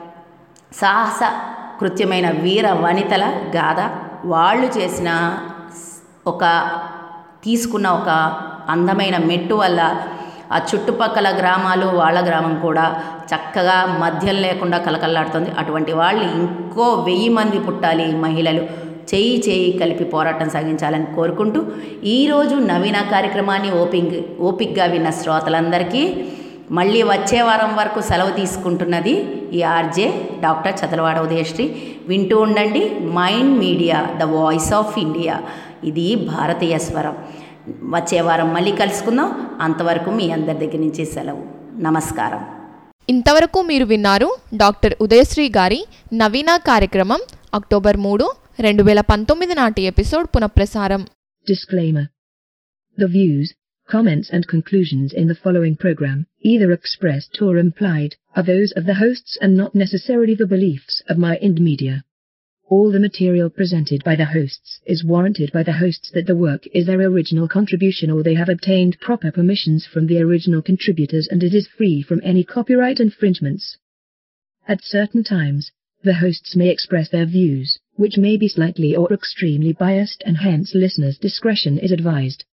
సాహస కృత్యమైన వీర వనితల గాథ వాళ్ళు చేసిన ఒక తీసుకున్న ఒక అందమైన మెట్టు వల్ల ఆ చుట్టుపక్కల గ్రామాలు వాళ్ళ గ్రామం కూడా చక్కగా మద్యం లేకుండా కలకల్లాడుతుంది అటువంటి వాళ్ళు ఇంకో వెయ్యి మంది పుట్టాలి మహిళలు చేయి చేయి కలిపి పోరాటం సాగించాలని కోరుకుంటూ ఈరోజు నవీన కార్యక్రమాన్ని ఓపిక్ ఓపిక్గా విన్న శ్రోతలందరికీ మళ్ళీ వచ్చే వారం వరకు సెలవు తీసుకుంటున్నది ఈ ఆర్జే డాక్టర్ చదలవాడ ఉదయశ్రీ వింటూ ఉండండి mind media the voice of India ఇది భారతీయ స్వరం వచ్చే వారం మళ్ళీ కలుసుకుందాం అంతవరకు మీ అందరి దగ్గర నుంచి సెలవు నమస్కారం
ఇంతవరకు మీరు విన్నారు డాక్టర్ ఉదయశ్రీ గారి నవీన కార్యక్రమం అక్టోబర్ మూడు రెండు వేల పంతొమ్మిది నాటి ఎపిసోడ్ పునఃప్రసారం
Disclaimer. The views, comments and conclusions in the following program, either expressed or implied, are those of the hosts and not necessarily the beliefs of my Ind Media. All the material presented by the hosts is warranted by the hosts that the work is their original contribution or they have obtained proper permissions from the original contributors and it is free from any copyright infringements. At certain times, the hosts may express their views, which may be slightly or extremely biased and hence listeners' discretion is advised.